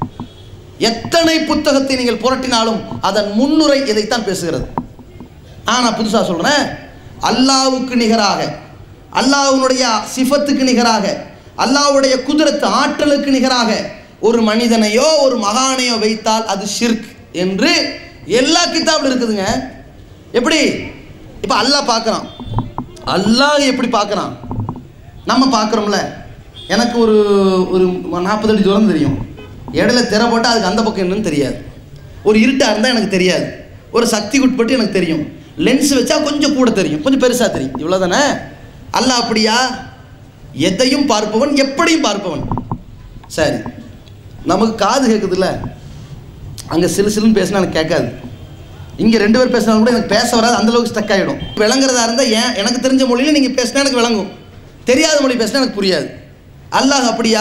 எத்தனை புத்தகத்தை நீங்கள் புரட்டினாலும் அதன் முன்னுரை இதைத்தான் பேசுகிறது ஆனால் புதுசாக சொல்கிறேன் அல்லாவுக்கு நிகராக அல்லாஹ்வுடைய சிஃபத்துக்கு நிகராக அல்லாஹ்வுடைய குதிரத்து ஆற்றலுக்கு நிகராக ஒரு மனிதனையோ ஒரு மகானையோ வைத்தால் அது ஷிர்க் என்று எல்லா கித்தாபில் இருக்குதுங்க எப்படி இப்போ அல்லாஹ் பார்க்குறான் அல்லாஹ் எப்படி பார்க்குறான் நம்ம பார்க்குறோம்ல எனக்கு ஒரு ஒரு நாற்பது அடி தூரம் தெரியும் இடையில திரை போட்டால் அதுக்கு அந்த பக்கம் என்னன்னு தெரியாது ஒரு இருட்டாக இருந்தால் எனக்கு தெரியாது ஒரு சக்தி உட்பட்டு எனக்கு தெரியும் லென்ஸ் வச்சா கொஞ்சம் கூட தெரியும் கொஞ்சம் பெருசாக தெரியும் இவ்வளோ தானே அல்லாஹ் அப்படியா எதையும் பார்ப்பவன் எப்படியும் பார்ப்பவன் சரி நமக்கு காது கேட்குதுல்ல அங்கே சிலு சிலுன்னு பேசினா எனக்கு கேட்காது இங்கே ரெண்டு பேர் பேசினாலும் கூட எனக்கு பேச வராது அந்த அளவுக்கு ஸ்டக் ஆகிடும் விளங்குறதா இருந்தால் ஏன் எனக்கு தெரிஞ்ச மொழியில் நீங்கள் பேசினா எனக்கு விளங்கும் தெரியாத மொழி பேசினா எனக்கு புரியாது அல்லாஹ் அப்படியா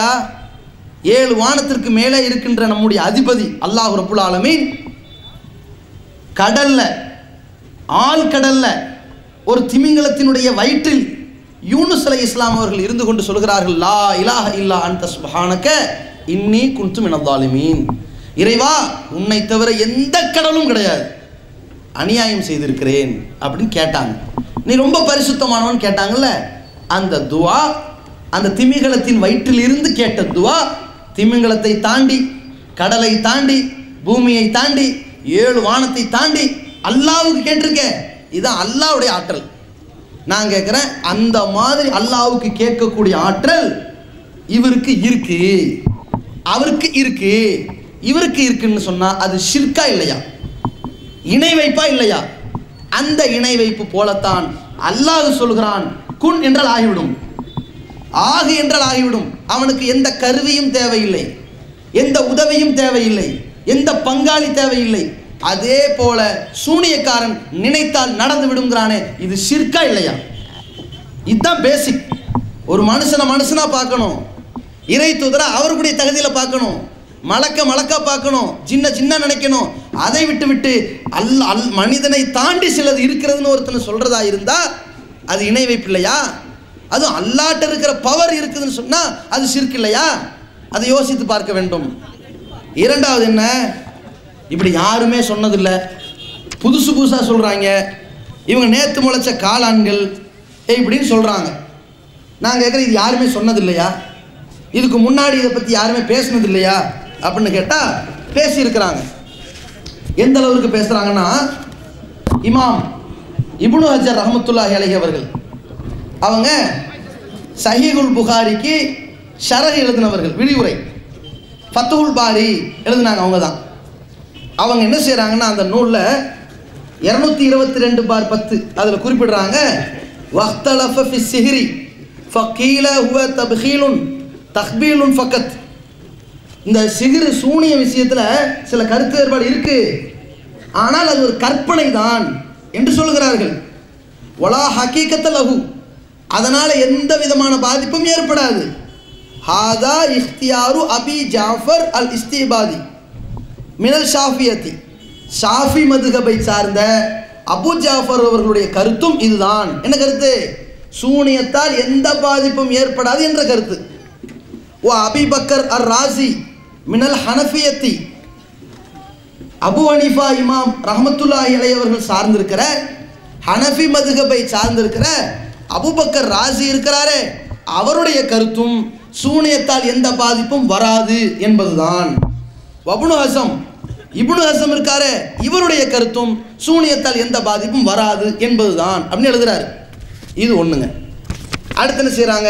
ஏழு வானத்திற்கு மேலே இருக்கின்ற நம்முடைய அதிபதி அல்லாஹ் ரப்புல் ஆலமீன் கடல்ல ஆழ்கடல்ல ஒரு திமிங்கலத்தினுடைய வயிற்றில் யூனுஸ் அலை இஸ்லாம் அவர்கள் இருந்து கொண்டு சொல்கிறார்கள் லா இலாஹ இல்லா அன்த சுபஹானக இன்னி குன்து மினதாலிமீன் இறைவா உன்னை தவிர எந்த கடலும் கிடையாது அநியாயம் செய்திருக்கிறேன் அப்படின்னு கேட்டாங்க நீ ரொம்ப பரிசுத்தமானவன் கேட்டாங்கல்ல அந்த துவா அந்த திமிங்கலத்தின் வயிற்றில் இருந்து கேட்ட துவா திமிங்கலத்தை தாண்டி கடலை தாண்டி பூமியை தாண்டி ஏழு வானத்தை தாண்டி அல்லாவுக்கு கேட்டிருக்க இதுதான் அல்லாவுடைய ஆற்றல் நான் கேட்குறேன் அந்த மாதிரி அல்லாவுக்கு கேட்கக்கூடிய ஆற்றல் இவருக்கு இருக்கு அவருக்கு இருக்கு இவருக்கு இருக்குன்னு சொன்னா அது ஷிர்கா இல்லையா இணை வைப்பா இல்லையா அந்த இணை வைப்பு போலத்தான் அல்லாஹ் சொல்கிறான் குன் என்றால் ஆகிவிடும் ஆகு என்றால் ஆகிவிடும் அவனுக்கு எந்த கருவியும் தேவையில்லை எந்த உதவியும் தேவையில்லை எந்த பங்காளி தேவையில்லை அதே போல சூனியக்காரன் நினைத்தால் நடந்து விடுங்கிறானே இது ஷிர்கா இல்லையா இதுதான் பேசிக் ஒரு மனுஷனை மனுஷனா பார்க்கணும் இறை தூதரா அவருடைய தகுதியில் பார்க்கணும் மலக்க மலக்கா பார்க்கணும் சின்ன சின்ன நினைக்கணும் அதை விட்டு விட்டு அல் அல் மனிதனை தாண்டி சிலது இருக்கிறதுன்னு ஒருத்தனை சொல்றதா இருந்தா அது இணை வைப்பு இல்லையா அதுவும் அல்லாட்ட இருக்கிற பவர் இருக்குதுன்னு சொன்னா அது சிறுக்கு இல்லையா அதை யோசித்து பார்க்க வேண்டும் இரண்டாவது என்ன இப்படி யாருமே சொன்னதில்லை புதுசு புதுசாக சொல்கிறாங்க இவங்க நேற்று முளைச்ச காளான்கள் இப்படின்னு சொல்கிறாங்க நான் கேட்குறேன் இது யாருமே சொன்னது இல்லையா இதுக்கு முன்னாடி இதை பற்றி யாருமே பேசுனது இல்லையா அப்படின்னு கேட்டால் பேசியிருக்கிறாங்க எந்த அளவுக்கு பேசுகிறாங்கன்னா இமாம் இப்னு ஹஜர் ரஹமத்துல்லாஹி அலைஹி அவர்கள் அவங்க சஹீகுல் புகாரிக்கு ஷரஹ் எழுதினவர்கள் விரிவுரை ஃபத்துல் பாரி எழுதினாங்க அவங்க தான் அவங்க என்ன செய்கிறாங்கன்னா அந்த நூலில் இரநூத்தி இருபத்தி ரெண்டு பார் பத்து அதில் குறிப்பிடுறாங்க வக்தலஃப ஃபி சிஹ்ரி ஃபக்கீல ஹுவ தப்ஹீலுன் தஹ்பீலுன் ஃபக்கத் இந்த சிகிரு சூனிய விஷயத்தில் சில கருத்து வேறுபாடு இருக்கு ஆனால் அது ஒரு கற்பனை தான் என்று சொல்கிறார்கள் ஒலா ஹக்கீக்கத்த லகு அதனால் எந்த விதமான பாதிப்பும் ஏற்படாது ஹாதா இஃப்தியாரு அபி ஜாஃபர் அல் இஸ்திபாதி மினல் ஷாஃபியத்தி ஷாஃபி மதுகபை சார்ந்த அபு ஜாஃபர் அவர்களுடைய கருத்தும் இதுதான் என்ன கருத்து சூனியத்தால் எந்த பாதிப்பும் ஏற்படாது என்ற கருத்து ஓ அபிபக்கர் அர் ராசி மினல் ஹனஃபியத்தி அபு ஹனீஃபா இமாம் ரஹமத்துல்லாஹி அலைஹி அவர்கள் சார்ந்திருக்கிற ஹனஃபி மதுகபை சார்ந்திருக்கிற அபுபக்கர் ராசி இருக்கிறாரே அவருடைய கருத்தும் சூனியத்தால் எந்த பாதிப்பும் வராது என்பதுதான் வபுனு ஹசம் இப்னு ஹசம் இருக்காரே இவருடைய கருத்தும் சூனியத்தால் எந்த பாதிப்பும் வராது என்பதுதான் அப்படின்னு எழுதுறாரு இது ஒண்ணுங்க அடுத்து என்ன செய்றாங்க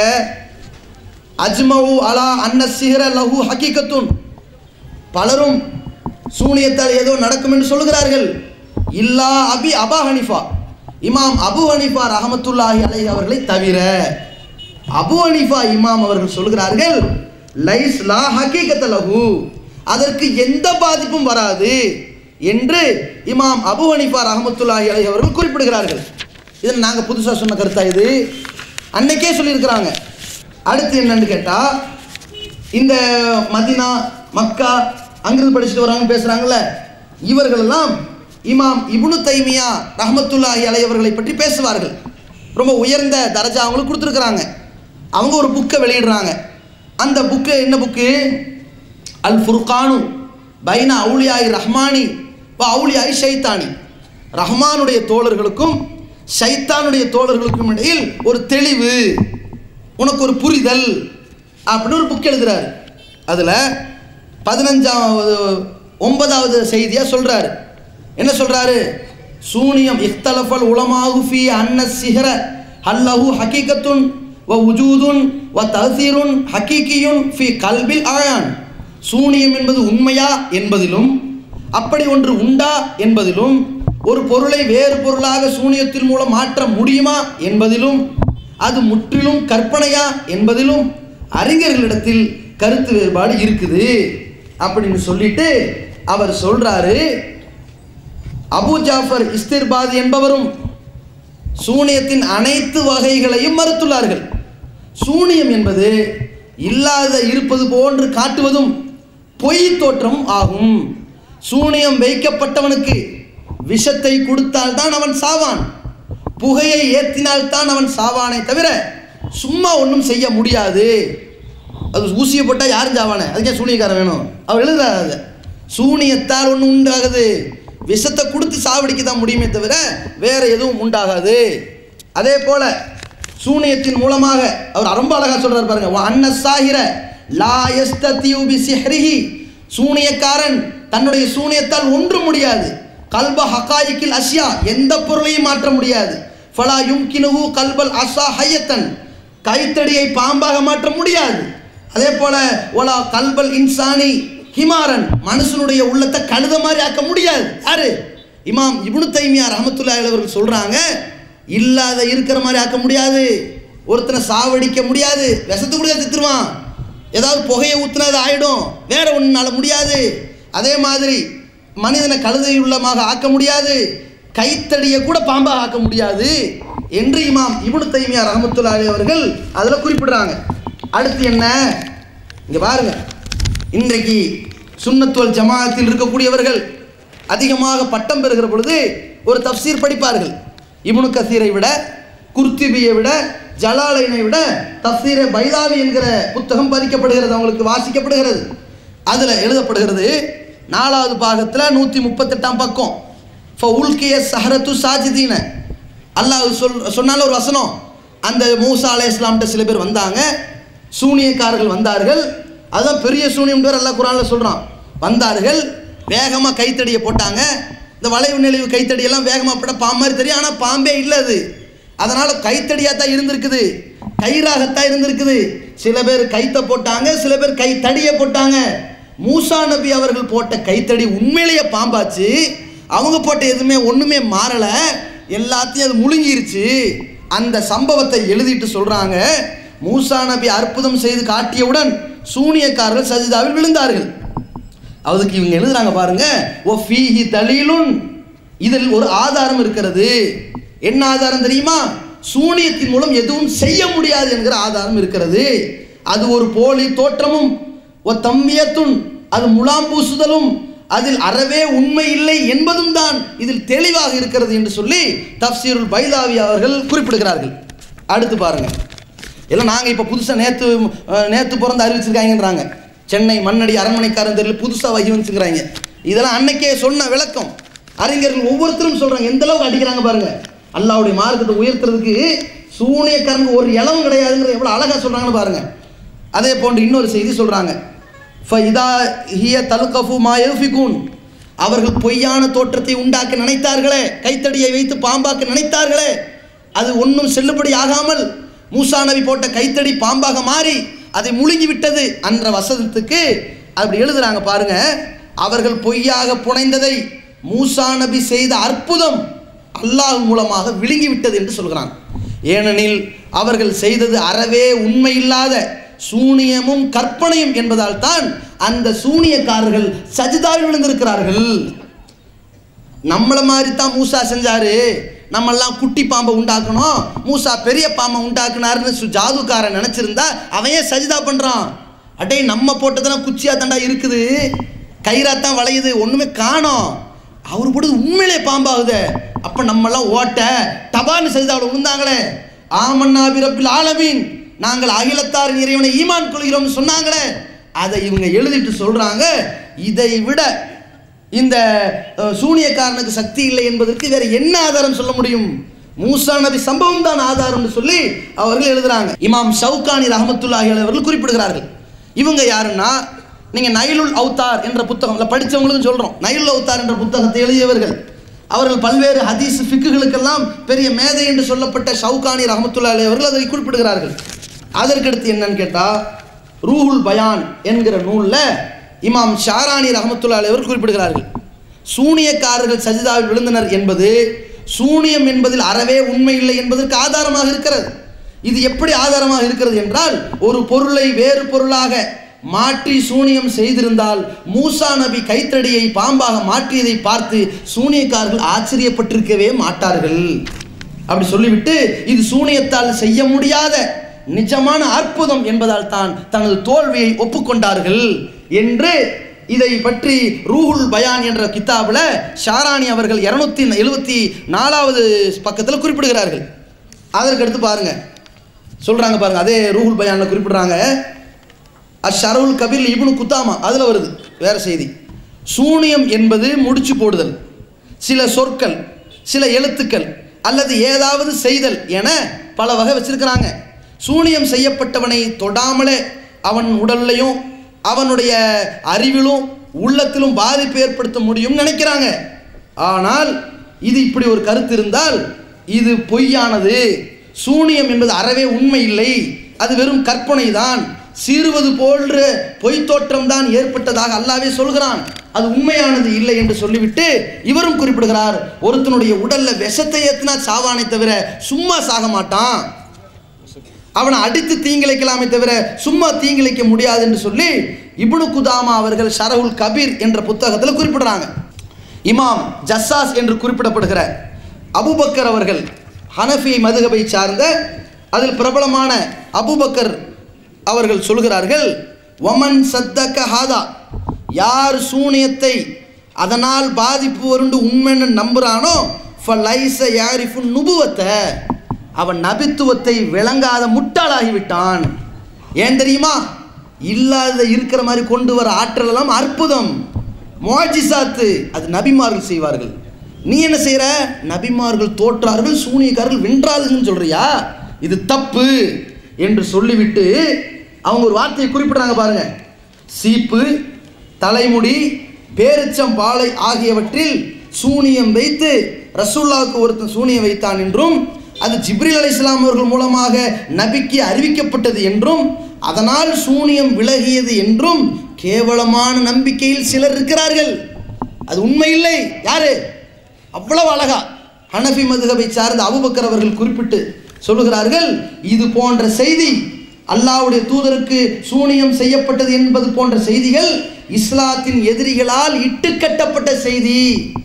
அஜ்மவு அலா அன்ன சிஹர லஹு ஹக்கீகத்துன் பலரும் சூனியத்தால் ஏதோ நடக்கும் என்று சொல்லுகிறார்கள் இல்லா அபி அபா ஹனிஃபா இமாம் அபு ஹனிஃபா ரஹமத்துல்லாஹி அலைஹி அவர்களை தவிர அபு ஹனிஃபா இமாம் அவர்கள் சொல்கிறார்கள் லைஸ் லா ஹக்கீகத்த லஹு அதற்கு எந்த பாதிப்பும் வராது என்று இமாம் அபு ஹனிஃபா ரஹமத்துல்லாஹி அலைஹி அவர்கள் குறிப்பிடுகிறார்கள் இதில் நாங்கள் புதுசாக சொன்ன கருத்தா இது அன்னைக்கே சொல்லியிருக்கிறாங்க அடுத்து என்னன்னு கேட்டால் இந்த மதினா மக்கா அங்கிருந்து படிச்சுட்டு வராங்க பேசுகிறாங்கல்ல இவர்களெல்லாம் இமாம் இப்னு தைமியா ரஹமத்துல்லாஹி அலையவர்களை பற்றி பேசுவார்கள் ரொம்ப உயர்ந்த தரஜா அவங்களுக்கு கொடுத்துருக்குறாங்க அவங்க ஒரு புக்கை வெளியிடுறாங்க அந்த புக்கு என்ன புக்கு அல் ஃபுர்கானு பைன அவுலியாய் ரஹ்மானி வ அவுலியாய் ஷைத்தானி ரஹ்மானுடைய தோழர்களுக்கும் ஷைத்தானுடைய தோழர்களுக்கும் இடையில் ஒரு தெளிவு உனக்கு ஒரு புரிதல் அப்படின்னு ஒரு புக் எழுதுறாரு அதில் பதினஞ்சாவது ஒன்பதாவது செய்தியாக சொல்கிறாரு என்ன சொல்கிறாரு சூனியம் இஃப்தலஃபல் உலமாகு ஃபி அன்ன சிஹர ஹல்லஹு ஹக்கீகத்துன் வ உஜூதுன் வ தசீருன் ஹக்கீக்கியுன் ஃபி கல்பில் ஆயான் சூனியம் என்பது உண்மையா என்பதிலும் அப்படி ஒன்று உண்டா என்பதிலும் ஒரு பொருளை வேறு பொருளாக சூனியத்தின் மூலம் மாற்ற முடியுமா என்பதிலும் அது முற்றிலும் கற்பனையா என்பதிலும் அறிஞர்களிடத்தில் கருத்து வேறுபாடு இருக்குது அப்படின்னு சொல்லிட்டு அவர் சொல்றாரு அபு ஜாஃபர் இஸ்திர்பாதி என்பவரும் சூனியத்தின் அனைத்து வகைகளையும் மறுத்துள்ளார்கள் சூனியம் என்பது இல்லாத இருப்பது போன்று காட்டுவதும் பொய் தோற்றமும் ஆகும் சூனியம் வைக்கப்பட்டவனுக்கு விஷத்தை கொடுத்தால்தான் அவன் சாவான் புகையை ஏற்றினால்தான் அவன் சாவானே தவிர சும்மா ஒன்றும் செய்ய முடியாது அது ஊசியை போட்டால் யாரும் சாவானே அதுக்கே சூனியக்காரன் வேணும் அவர் எழுதுறாரு அதை சூனியத்தால் ஒன்று உண்டாகுது விஷத்தை கொடுத்து சாவடிக்க தான் முடியுமே தவிர வேற எதுவும் உண்டாகாது அதே போல சூனியத்தின் மூலமாக அவர் ரொம்ப அழகா சொல்றாரு பாருங்க "வ அன்ன சாஹிர லா யஸ்ததியு பி சிஹ்ரிஹி சூனியக்காரன் தன்னுடைய சூனியத்தால் ஒன்றும் முடியாது கல்ப ஹகாயிக்கில் அஸ்யா எந்த பொருளையும் மாற்ற முடியாது ஃபலா யும்கினுஹு கல்பல் அசா ஹையத்தன் கைத்தடியை பாம்பாக மாற்ற முடியாது அதே போல ஒலா கல்பல் இன்சானி ஹிமாரன் மனுஷனுடைய உள்ளத்தை கழுத மாதிரி ஆக்க முடியாது யாரு இமாம் இப்னு தைமியா ரஹமத்துல்லாஹி அலைஹி அவர்கள் சொல்றாங்க இல்லாத இருக்கிற மாதிரி ஆக்க முடியாது ஒருத்தனை சாவடிக்க முடியாது விஷத்து கூட தித்துருவான் ஏதாவது புகையை ஊத்துனா அது ஆயிடும் வேற ஒன்றால முடியாது அதே மாதிரி மனிதனை கழுதை உள்ளமாக ஆக்க முடியாது கைத்தடியை கூட பாம்பாக ஆக்க முடியாது என்று இமாம் இப்னு தைமியா ரஹமத்துல்லாஹி அவர்கள் அதில் குறிப்பிடுறாங்க அடுத்து என்ன இங்க பாருங்க இன்றைக்கு சுன்னத்துவல் ஜமாஅத்தில் இருக்கக்கூடியவர்கள் அதிகமாக பட்டம் பெறுகிற பொழுது ஒரு தப்சீர் படிப்பார்கள் இப்னு கசீரை விட குர்திபியை விட ஜலாலைனை விட தப்சீர பைதாவி என்கிற புத்தகம் பதிக்கப்படுகிறது அவங்களுக்கு வாசிக்கப்படுகிறது அதில் எழுதப்படுகிறது நாலாவது பாகத்தில் நூற்றி முப்பத்தெட்டாம் பக்கம் ஃப உல்கிய சஹரத்து சாஜிதீன அல்லாஹ் சொல் சொன்னால ஒரு வசனம் அந்த மூசா அலை இஸ்லாம்கிட்ட சில பேர் வந்தாங்க சூனியக்காரர்கள் வந்தார்கள் அதுதான் பெரிய சூனியம் பேர் அல்லாஹ் குரானில் சொல்கிறான் வந்தார்கள் வேகமாக கைத்தடியை போட்டாங்க இந்த வளைவு நெளிவு கைத்தடியெல்லாம் வேகமாக போட்டால் பாம்பு மாதிரி தெரியும் ஆனால் பாம்பே இல்லை அது அதனால் கைத்தடியாக தான் இருந்திருக்குது கயிறாகத்தான் இருந்திருக்குது சில பேர் கைத்தை போட்டாங்க சில பேர் கை தடியை போட்டாங்க மூசா நபி அவர்கள் போட்ட கைத்தடி உண்மையிலேயே பாம்பாச்சு அவங்க போட்ட எதுவுமே ஒன்றுமே மாறலை எல்லாத்தையும் அது முழுங்கிருச்சு அந்த சம்பவத்தை எழுதிட்டு சொல்கிறாங்க மூசா நபி அற்புதம் செய்து காட்டியவுடன் சூனியக்காரர்கள் சஜிதாவில் விழுந்தார்கள் அதுக்கு இவங்க எழுதுறாங்க பாருங்க ஓ ஃபீஹி தலீலுன் இதில் ஒரு ஆதாரம் இருக்கிறது என்ன ஆதாரம் தெரியுமா சூனியத்தின் மூலம் எதுவும் செய்ய முடியாது என்கிற ஆதாரம் இருக்கிறது அது ஒரு போலி தோற்றமும் ஓ தம்பியத்துன் அது முலாம் பூசுதலும் அதில் அறவே உண்மை இல்லை என்பதும் தான் இதில் தெளிவாக இருக்கிறது என்று சொல்லி தப்சீருல் பைதாவி அவர்கள் குறிப்பிடுகிறார்கள் அடுத்து பாருங்க எல்லாம் நாங்கள் இப்போ புதுசாக நேற்று நேற்று பிறந்து அறிவிச்சிருக்காங்கன்றாங்க சென்னை மண்ணடி அரண்மனைக்காரன் தெரியல புதுசாக வகிவன்ஸுங்கிறாங்க இதெல்லாம் அன்னைக்கே சொன்ன விளக்கம் அறிஞர்கள் ஒவ்வொருத்தரும் சொல்கிறாங்க எந்த அளவுக்கு அடிக்கிறாங்க பாருங்க அல்லாவுடைய மார்க்கத்தை உயர்த்துறதுக்கு சூனியக்காரங்க ஒரு இளவும் கிடையாதுங்கிற எவ்வளோ அழகாக சொல்கிறாங்கன்னு பாருங்க அதே போன்று இன்னொரு செய்தி சொல்கிறாங்க ஃபைதா ஹிய தலுகஃபு மா யஃபிகூன் அவர்கள் பொய்யான தோற்றத்தை உண்டாக்க நினைத்தார்களே கைத்தடியை வைத்து பாம்பாக்க நினைத்தார்களே அது ஒன்றும் செல்லுபடி ஆகாமல் மூசா நபி போட்ட கைத்தடி பாம்பாக மாறி அதை முழுங்கி விட்டது என்ற வசனத்துக்கு அப்படி எழுதுறாங்க பாருங்க அவர்கள் பொய்யாக புனைந்ததை மூசா நபி செய்த அற்புதம் அல்லாஹ் மூலமாக விழுங்கி விட்டது என்று சொல்கிறாங்க ஏனெனில் அவர்கள் செய்தது அறவே உண்மையில்லாத சூனியமும் கற்பனையும் என்பதால் தான் அந்த சூனியக்காரர்கள் சஜிதாவில் விழுந்திருக்கிறார்கள் நம்மளை மாதிரி தான் மூசா செஞ்சாரு நம்மெல்லாம் குட்டி பாம்பை உண்டாக்கணும் மூசா பெரிய பாம்பை உண்டாக்குனாருன்னு சு- ஜாதுக்காரன் நினச்சிருந்தா அவன் ஏன் சஜிதா பண்ணுறான் அடே நம்ம போட்டதெல்லாம் குச்சியா தாண்டா இருக்குது கயிறாத்தான் வளையுது ஒன்றுமே காணோம் அவர் போட்டது உண்மையிலே பாம்பாகுதே அப்போ நம்மெல்லாம் ஓட்ட டபான்னு சஜிதாவில் விழுந்தாங்களே ஆமன்னா பிரபில் ஆலமீன் நாங்கள் அகிலத்தாரின் இறைவனை ஈமான் கொள்கிறோம்னு சொன்னாங்களே அதை இவங்க எழுதிட்டு சொல்கிறாங்க இதை விட இந்த அஹ், சூனியக்காரனுக்கு சக்தி இல்லை என்பதற்கு வேற என்ன ஆதாரம் சொல்ல முடியும் மூசா நபி சம்பவம் தான் ஆதாரம்னு சொல்லி அவர்கள் எழுதுறாங்க இமாம் ஷவுகானி ரஹமத்துல்லாஹி அலைஹி அவர்கள் குறிப்பிடுகிறார்கள் இவங்க யாருன்னா நீங்க நைலுல் அவுத்தார் என்ற புத்தகம் படித்தவங்களுக்கும் சொல்றோம் நைலுல் அவுத்தார் என்ற புத்தகத்தை எழுதியவர்கள் அவர்கள் பல்வேறு ஹதீஸ் ஃபிக்குகளுக்கெல்லாம் பெரிய மேதை என்று சொல்லப்பட்ட ஷவுகானி ரஹமத்துல்லா அலைஹி அவர்கள் அதை குறிப்பிடுகிறார்கள் அதற்கடுத்து என்னன்னு கேட்டா ரூஹுல் பயான் என்கிற நூலில் இமாம் ஷாரானி ரஹமத்துல்லா அலைஹி அவர்கள் குறிப்பிடுகிறார்கள் சூனியக்காரர்கள் சஜிதாவில் விழுந்தனர் என்பது சூனியம் என்பதில் அறவே உண்மை இல்லை என்பதற்கு ஆதாரமாக இருக்கிறது இது எப்படி ஆதாரமாக இருக்கிறது என்றால் ஒரு பொருளை வேறு பொருளாக மாற்றி சூனியம் செய்திருந்தால் மூசா நபி கைத்தடியை பாம்பாக மாற்றியதை பார்த்து சூனியக்காரர்கள் ஆச்சரியப்பட்டிருக்கவே மாட்டார்கள் அப்படி சொல்லிவிட்டு இது சூனியத்தால் செய்ய முடியாத நிஜமான அற்புதம் என்பதால் தான் தனது தோல்வியை ஒப்புக்கொண்டார்கள் என்று இதை பற்றி ரூஹுல் பயான் என்ற கித்தாபில் ஷாரானி அவர்கள் இரநூத்தி எழுபத்தி நாலாவது பக்கத்தில் குறிப்பிடுகிறார்கள் அதற்கடுத்து பாருங்க சொல்றாங்க பாருங்க அதே ரூஹுல் பயானில் குறிப்பிடுறாங்க அஷரவுல் கபில் இப்னு குத்தாமா அதில் வருது வேற செய்தி சூனியம் என்பது முடிச்சு போடுதல் சில சொற்கள் சில எழுத்துக்கள் அல்லது ஏதாவது செய்தல் என பல வகை வச்சிருக்கிறாங்க சூனியம் செய்யப்பட்டவனை தொடாமலே அவன் உடல்லையும் அவனுடைய அறிவிலும் உள்ளத்திலும் பாதிப்பு ஏற்படுத்த முடியும்னு நினைக்கிறாங்க ஆனால் இது இப்படி ஒரு கருத்து இருந்தால் இது பொய்யானது சூனியம் என்பது அறவே உண்மை இல்லை அது வெறும் கற்பனை தான் சீறுவது போன்ற பொய் தோற்றம் தான் ஏற்பட்டதாக அல்லாவே சொல்கிறான் அது உண்மையானது இல்லை என்று சொல்லிவிட்டு இவரும் குறிப்பிடுகிறார் ஒருத்தனுடைய உடல்ல விஷத்தை ஏத்தினா சாவானே தவிர சும்மா சாக மாட்டான் அவனை அடித்து தீங்கிழைக்கலாமே தவிர சும்மா தீங்கிழைக்க முடியாது என்று சொல்லி இப்னு குதாமா அவர்கள் ஷரவுல் கபீர் என்ற புத்தகத்தில் குறிப்பிடுறாங்க இமாம் ஜஸ்ஸாஸ் என்று குறிப்பிடப்படுகிற அபூபக்கர் அவர்கள் ஹனஃபி மதுகபை சார்ந்த அதில் பிரபலமான அபூபக்கர் அவர்கள் சொல்கிறார்கள் ஒமன் சத்தக்க ஹாதா யார் சூனியத்தை அதனால் பாதிப்பு வருண்டு உண்மைன்னு நம்புறானோ ஃபலைச யாரிஃபு நுபுவத்தை அவன் நபித்துவத்தை விளங்காத முட்டாளாகிவிட்டான் ஏன் தெரியுமா இல்லாத இருக்கிற மாதிரி கொண்டு வர ஆற்றல் எல்லாம் அற்புதம் மோஜிசாத்து அது நபிமார்கள் செய்வார்கள் நீ என்ன செய்கிற நபிமார்கள் தோற்றார்கள் சூனியக்காரர்கள் வென்றார்கள்னு சொல்றியா இது தப்பு என்று சொல்லிவிட்டு அவங்க ஒரு வார்த்தையை குறிப்பிடுறாங்க பாருங்க சீப்பு தலைமுடி பேரிச்சம் பாலை ஆகியவற்றில் சூனியம் வைத்து ரசூல்லாவுக்கு ஒருத்தன் சூனியம் வைத்தான் என்றும் அது ஜிப்ரில் அலி இஸ்லாம் அவர்கள் மூலமாக நபிக்கு அறிவிக்கப்பட்டது என்றும் அதனால் சூனியம் விலகியது என்றும் கேவலமான நம்பிக்கையில் சிலர் இருக்கிறார்கள் அது உண்மை இல்லை யாரு அவ்வளவு அழகா ஹனஃபி மதுகபை சார்ந்த அபுபக்கர் அவர்கள் குறிப்பிட்டு சொல்லுகிறார்கள் இது போன்ற செய்தி அல்லாஹ்வுடைய தூதருக்கு சூனியம் செய்யப்பட்டது என்பது போன்ற செய்திகள் இஸ்லாத்தின் எதிரிகளால் இட்டுக்கட்டப்பட்ட செய்தி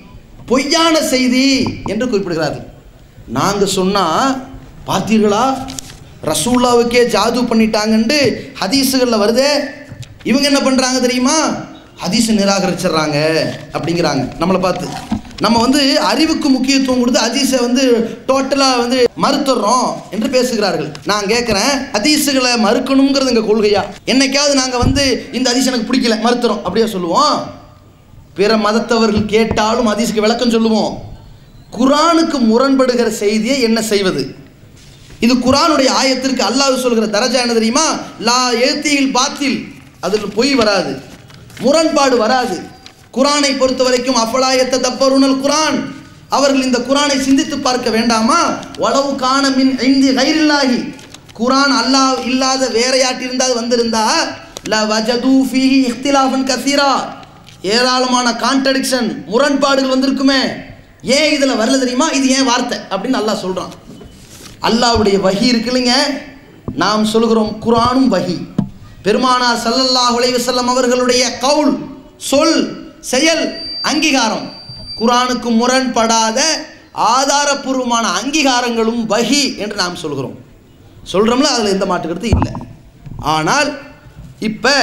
பொய்யான செய்தி என்று குறிப்பிடுகிறார்கள் நாங்கள் சொன்னால் பார்த்தீர்களா ரசூல்லாவுக்கே ஜாது பண்ணிட்டாங்கன்ட்டு ஹதீஸுகளில் வருதே இவங்க என்ன பண்ணுறாங்க தெரியுமா ஹதீஸை நிராகரிச்சிடுறாங்க அப்படிங்கிறாங்க நம்மளை பார்த்து நம்ம வந்து அறிவுக்கு முக்கியத்துவம் கொடுத்து ஹதீஸை வந்து டோட்டலாக வந்து மறுத்துடுறோம் என்று பேசுகிறார்கள் நான் கேட்குறேன் ஹதீஸுகளை மறுக்கணுங்கிறது எங்கள் கொள்கையா என்னைக்காவது நாங்கள் வந்து இந்த ஹதீஸ் எனக்கு பிடிக்கல மறுத்துறோம் அப்படியே சொல்லுவோம் பிற மதத்தவர்கள் கேட்டாலும் ஹதீஸுக்கு விளக்கம் சொல்லுவோம் குரானுக்கு முரண்படுகிற செய்தியை என்ன செய்வது இது குரானுடைய ஆயத்திற்கு அல்லாஹ் சொல்கிற தரஜா என்ன தெரியுமா லா எழுத்தியில் பாத்தில் அதில் பொய் வராது முரண்பாடு வராது குரானை பொறுத்த வரைக்கும் அஃபலாயத்த தப்பருணல் குரான் அவர்கள் இந்த குரானை சிந்தித்து பார்க்க வேண்டாமா உளவு காண மின் ஐந்து கைரில்லாகி குரான் அல்லாஹ் இல்லாத வேற யாட்டிருந்தால் வந்திருந்தா ல வஜது ஃபீஹி இஃப்திலாஃபன் கசீரா ஏராளமான கான்ட்ரடிக்ஷன் முரண்பாடுகள் வந்திருக்குமே ஏன் இதில் வரல தெரியுமா இது ஏன் வார்த்தை அப்படின்னு அல்லாஹ் சொல்கிறான் அல்லாஹ்வுடைய வஹி இருக்கு இல்லைங்க நாம் சொல்கிறோம் குரானும் வஹி பெருமானார் ஸல்லல்லாஹு அலைஹி வஸல்லம் அவர்களுடைய கவுல் சொல் செயல் அங்கீகாரம் குரானுக்கு முரண்படாத ஆதாரபூர்வமான அங்கீகாரங்களும் வஹி என்று நாம் சொல்கிறோம் சொல்கிறோம்ல அதில் எந்த மாற்று கருத்து இல்லை ஆனால் இப்போ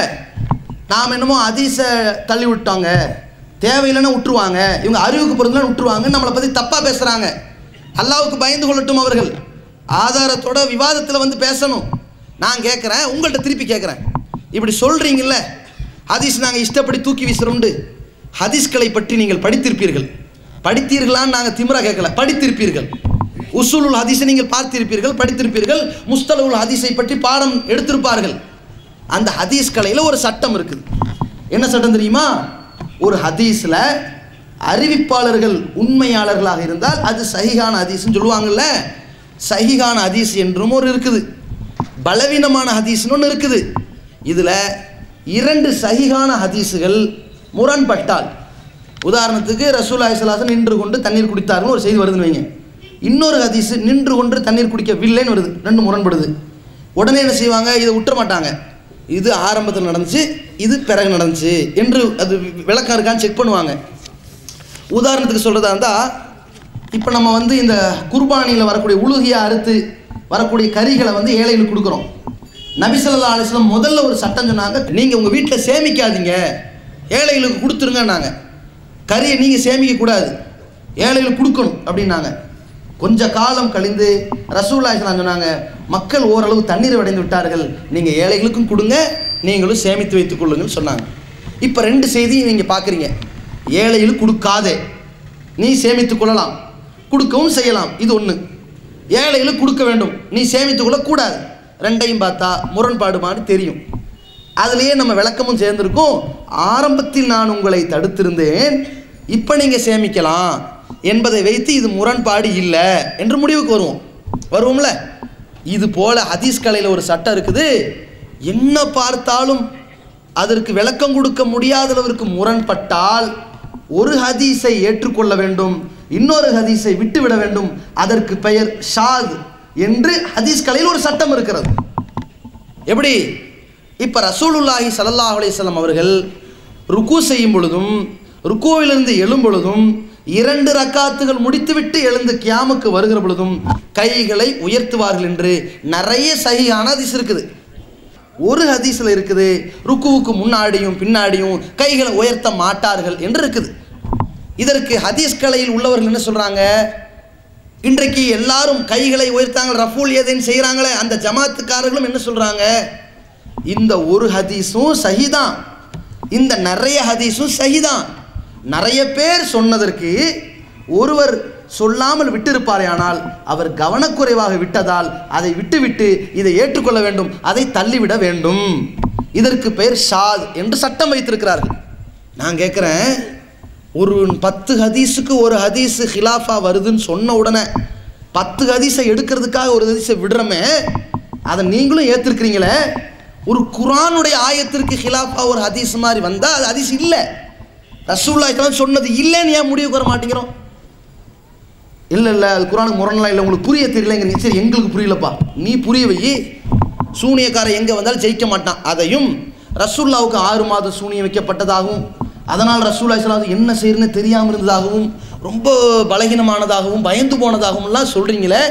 நாம் என்னமோ அதிச தள்ளி விட்டாங்க தேவையில்லைன்னா விட்டுருவாங்க இவங்க அறிவுக்கு பொருந்தலாம் விட்டுருவாங்கன்னு நம்மளை பற்றி தப்பாக பேசுகிறாங்க அல்லாவுக்கு பயந்து கொள்ளட்டும் அவர்கள் ஆதாரத்தோட விவாதத்தில் வந்து பேசணும் நான் கேட்குறேன் உங்கள்கிட்ட திருப்பி கேட்குறேன் இப்படி சொல்கிறீங்கல்ல ஹதீஸ் நாங்கள் இஷ்டப்படி தூக்கி வீசுகிறோம்ண்டு ஹதீஸ்களை பற்றி நீங்கள் படித்திருப்பீர்கள் படித்தீர்களான்னு நாங்கள் திமிரா கேட்கல படித்திருப்பீர்கள் உசூலுல் ஹதீஸை நீங்கள் பார்த்திருப்பீர்கள் படித்திருப்பீர்கள் முஸ்தலுல் ஹதீஸை பற்றி பாடம் எடுத்திருப்பார்கள் அந்த ஹதீஸ் கலையில் ஒரு சட்டம் இருக்குது என்ன சட்டம் தெரியுமா ஒரு ஹதீஸில் அறிவிப்பாளர்கள் உண்மையாளர்களாக இருந்தால் அது சஹிகான ஹதீஸ்னு சொல்லுவாங்கல்ல சஹிகான ஹதீஸ் என்றும் ஒரு இருக்குது பலவீனமான ஹதீஸ்னு ஒன்று இருக்குது இதில் இரண்டு சஹிகான ஹதீஸுகள் முரண்பட்டால் உதாரணத்துக்கு ரசூல் அலிஸ்லாசன் நின்று கொண்டு தண்ணீர் குடித்தார்னு ஒரு செய்தி வருதுன்னு வைங்க இன்னொரு ஹதீஸ் நின்று கொண்டு தண்ணீர் குடிக்கவில்லைன்னு வருது ரெண்டு முரண்படுது உடனே என்ன செய்வாங்க இதை விட்டுற மாட்டாங்க இது ஆரம்பத்தில் நடந்துச்சு இது பிறகு நடந்துச்சு என்று அது விளக்கம் இருக்கான்னு செக் பண்ணுவாங்க உதாரணத்துக்கு சொல்கிறதா இருந்தால் இப்போ நம்ம வந்து இந்த குர்பானியில் வரக்கூடிய உலுகியை அறுத்து வரக்கூடிய கறிகளை வந்து ஏழைகளுக்கு கொடுக்குறோம் நபிசல்லா அலிஸ்லாம் முதல்ல ஒரு சட்டம் சொன்னாங்க நீங்கள் உங்கள் வீட்டில் சேமிக்காதீங்க ஏழைகளுக்கு கொடுத்துருங்கன்னாங்க கறியை நீங்கள் சேமிக்கக்கூடாது ஏழைகளுக்கு கொடுக்கணும் அப்படின்னாங்க கொஞ்ச காலம் கழிந்து ரசூல்லா இஸ்லாம் சொன்னாங்க மக்கள் ஓரளவு தண்ணீர் அடைந்து விட்டார்கள் நீங்கள் ஏழைகளுக்கும் கொடுங்க நீங்களும் சேமித்து வைத்துக் கொள்ளுங்கன்னு சொன்னாங்க இப்போ ரெண்டு செய்தியும் நீங்கள் பார்க்குறீங்க ஏழைகளுக்கு கொடுக்காதே நீ சேமித்துக் கொள்ளலாம் கொடுக்கவும் செய்யலாம் இது ஒன்று ஏழைகளுக்கு கொடுக்க வேண்டும் நீ சேமித்துக் கொள்ளக்கூடாது ரெண்டையும் பார்த்தா முரண்பாடுமான்னு தெரியும் அதுலேயே நம்ம விளக்கமும் சேர்ந்துருக்கும் ஆரம்பத்தில் நான் உங்களை தடுத்திருந்தேன் இப்போ நீங்கள் சேமிக்கலாம் என்பதை வைத்து இது முரண்பாடு இல்லை என்று முடிவுக்கு வருவோம் வருவோம்ல இது போல ஹதீஸ் கலையில் ஒரு சட்டம் இருக்குது என்ன பார்த்தாலும் அதற்கு விளக்கம் கொடுக்க முடியாதளவிற்கு முரண்பட்டால் ஒரு ஹதீஸை ஏற்றுக்கொள்ள வேண்டும் இன்னொரு ஹதீஸை விட்டுவிட வேண்டும் அதற்கு பெயர் ஷாத் என்று ஹதீஸ் கலையில் ஒரு சட்டம் இருக்கிறது எப்படி இப்போ ரசூலுல்லாஹி ஸல்லல்லாஹு அலைஹி வஸல்லம் அவர்கள் ருக்கு செய்யும் பொழுதும் ருக்குவிலிருந்து எழும் பொழுதும் இரண்டு ரக்காத்துகள் முடித்துவிட்டு எழுந்து கியாமுக்கு வருகிற பொழுதும் கைகளை உயர்த்துவார்கள் என்று நிறைய சகியான ஹதீஸ் இருக்குது ஒரு ஹதீஸில் இருக்குது ருக்குவுக்கு முன்னாடியும் பின்னாடியும் கைகளை உயர்த்த மாட்டார்கள் என்று இருக்குது இதற்கு ஹதீஸ் கலையில் உள்ளவர்கள் என்ன சொல்கிறாங்க இன்றைக்கு எல்லாரும் கைகளை உயர்த்தாங்க ரஃபூல் ஏதேன்னு செய்கிறாங்களே அந்த ஜமாத்துக்காரர்களும் என்ன சொல்கிறாங்க இந்த ஒரு ஹதீஸும் சஹிதான் இந்த நிறைய ஹதீஸும் சஹிதான் நிறைய பேர் சொன்னதற்கு ஒருவர் சொல்லாமல் விட்டிருப்பாரேயானால் அவர் கவனக்குறைவாக விட்டதால் அதை விட்டுவிட்டு இதை ஏற்றுக்கொள்ள வேண்டும் அதை தள்ளிவிட வேண்டும் இதற்கு பெயர் ஷாத் என்று சட்டம் வைத்திருக்கிறார்கள் நான் கேட்குறேன் ஒரு பத்து ஹதீஸுக்கு ஒரு ஹதீஸு ஹிலாஃபா வருதுன்னு சொன்ன உடனே பத்து ஹதீஸை எடுக்கிறதுக்காக ஒரு ஹதீஸை விடுறோமே அதை நீங்களும் ஏற்றிருக்கிறீங்களே ஒரு குரானுடைய ஆயத்திற்கு ஹிலாஃபா ஒரு ஹதீஸ் மாதிரி வந்தால் அது ஹதீஸ் இல்லை ரசூல்லா இஸ்லாம் சொன்னது இல்லைன்னு ஏன் முடிவுக்கு வர மாட்டேங்கிறோம் இல்லை இல்லை அது குரானுக்கு முரண்லாம் இல்லை உங்களுக்கு புரிய தெரியலங்கிறீங்க சரி எங்களுக்கு புரியலப்பா நீ புரிய வை சூனியக்காரன் எங்கே வந்தாலும் ஜெயிக்க மாட்டான் அதையும் ரசூல்லாவுக்கு ஆறு மாதம் சூனியம் வைக்கப்பட்டதாகவும் அதனால் ரசூல்லா இஸ்லாம் என்ன செய்யறதுன்னு தெரியாமல் இருந்ததாகவும் ரொம்ப பலகீனமானதாகவும் பயந்து போனதாகவும்லாம் சொல்கிறீங்களே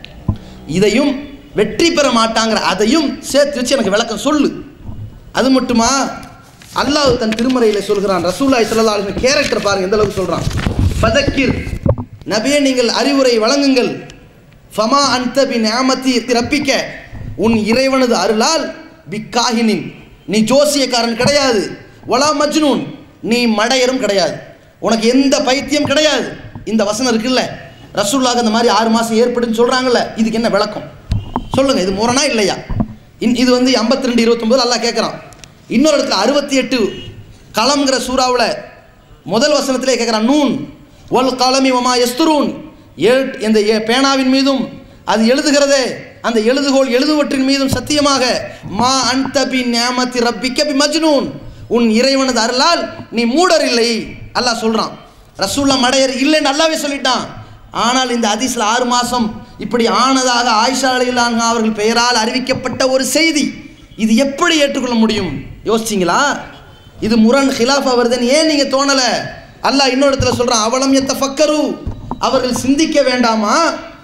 இதையும் வெற்றி பெற மாட்டாங்கிற அதையும் சேர்த்து வச்சு எனக்கு விளக்கம் சொல்லு அது மட்டுமா அல்லாஹ் தன் திருமறையில் சொல்கிறான் ரசூல்லா ஸல்லல்லாஹு அலைஹி கேரக்டர் பாருங்க எந்த அளவுக்கு சொல்றான் ஃபதக்கிர் நபியே நீங்கள் அறிவுரை வழங்குங்கள் ஃபமா அன்த பி நியாமத்தி ரப்பிக்க உன் இறைவனது அருளால் பிக்காஹினின் நீ ஜோசியக்காரன் கிடையாது வலா மஜ்னூன் நீ மடையரும் கிடையாது உனக்கு எந்த பைத்தியம் கிடையாது இந்த வசனம் இருக்குல்ல ரசூல்லாக்கு அந்த மாதிரி ஆறு மாதம் ஏற்படுன்னு சொல்கிறாங்கல்ல இதுக்கு என்ன விளக்கம் சொல்லுங்க இது முரணா இல்லையா இன் இது வந்து ஐம்பத்தி ரெண்டு இருபத்தொம்பது அல்லாஹ் கேட்குறான் இன்னொரு இடத்துல அறுபத்தி எட்டு களம்ங்கிற சூறாவில் முதல் வசனத்திலே கேட்குறான் நூன் ஒல் கலமி ஒமா எஸ்துரூன் ஏட் இந்த ஏ- பேனாவின் மீதும் அது எழுதுகிறதே அந்த எழுதுகோள் எழுதுவற்றின் மீதும் சத்தியமாக மா அன்த பி நியாமத்தி ரப்பிக்க பி மஜ்னூன் உன் இறைவனது அருளால் நீ மூடர் இல்லை அல்லாஹ் சொல்கிறான் ரசூல்லா மடையர் இல்லைன்னு அல்லாவே சொல்லிட்டான் ஆனால் இந்த ஹதீஸ்ல ஆறு மாதம் இப்படி ஆனதாக ஆயிஷா அலிலான் அவர்கள் பெயரால் அறிவிக்கப்பட்ட ஒரு செய்தி இது எப்படி ஏற்றுக்கொள்ள முடியும் யோசிச்சிங்களா இது முரண் ஹிலாஃபா வருதுன்னு ஏன் நீங்கள் தோணலை அல்லாஹ் இன்னொரு இடத்துல சொல்கிறான் அவலம் எத்த ஃபக்கரு அவர்கள் சிந்திக்க வேண்டாமா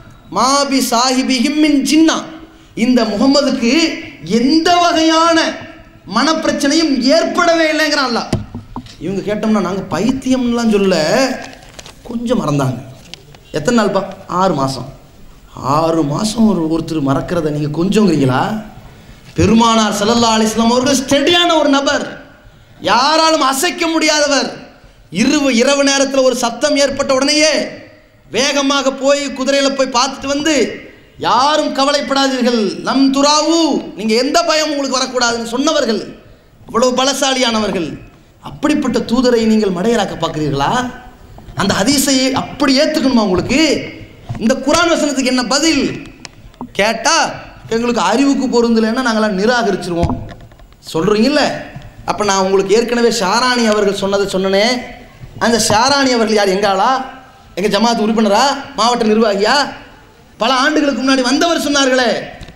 மாபி சாஹிபி ஹிம்மின் ஜின்னா இந்த முகம்மதுக்கு எந்த வகையான மனப்பிரச்சனையும் ஏற்படவே இல்லைங்கிறான் அல்லாஹ் இவங்க கேட்டோம்னா நாங்கள் பைத்தியம்லாம் சொல்ல கொஞ்சம் மறந்தாங்க எத்தனை நாள்ப்பா ஆறு மாதம் ஆறு மாதம் ஒரு ஒருத்தர் மறக்கிறத நீங்கள் கொஞ்சங்கிறீங்களா பெருமானார் ஸல்லல்லாஹு அலைஹி வஸல்லம் அவர்கள் ஸ்டெடியான ஒரு நபர் யாராலும் அசைக்க முடியாதவர் இரவு இரவு நேரத்தில் ஒரு சத்தம் ஏற்பட்ட உடனேயே வேகமாக போய் குதிரையில் போய் பார்த்துட்டு வந்து யாரும் கவலைப்படாதீர்கள் லம் துராவு நீங்கள் எந்த பயம் உங்களுக்கு வரக்கூடாதுன்னு சொன்னவர்கள் அவ்வளவு பலசாலியானவர்கள் அப்படிப்பட்ட தூதரை நீங்கள் மடையராக்க பார்க்குறீர்களா அந்த ஹதீஸை அப்படி ஏற்றுக்கணுமா உங்களுக்கு இந்த குரான் வசனத்துக்கு என்ன பதில் கேட்டால் எங்களுக்கு அறிவுக்கு பொருந்தலைன்னா நாங்களாம் நிராகரிச்சிருவோம் சொல்கிறீங்கல்ல அப்போ நான் உங்களுக்கு ஏற்கனவே ஷாராணி அவர்கள் சொன்னதை சொன்னனே அந்த ஷாராணி அவர்கள் யார் எங்க ஆளா எங்கள் ஜமாத் உறுப்பினரா மாவட்ட நிர்வாகியா பல ஆண்டுகளுக்கு முன்னாடி வந்தவர் சொன்னார்களே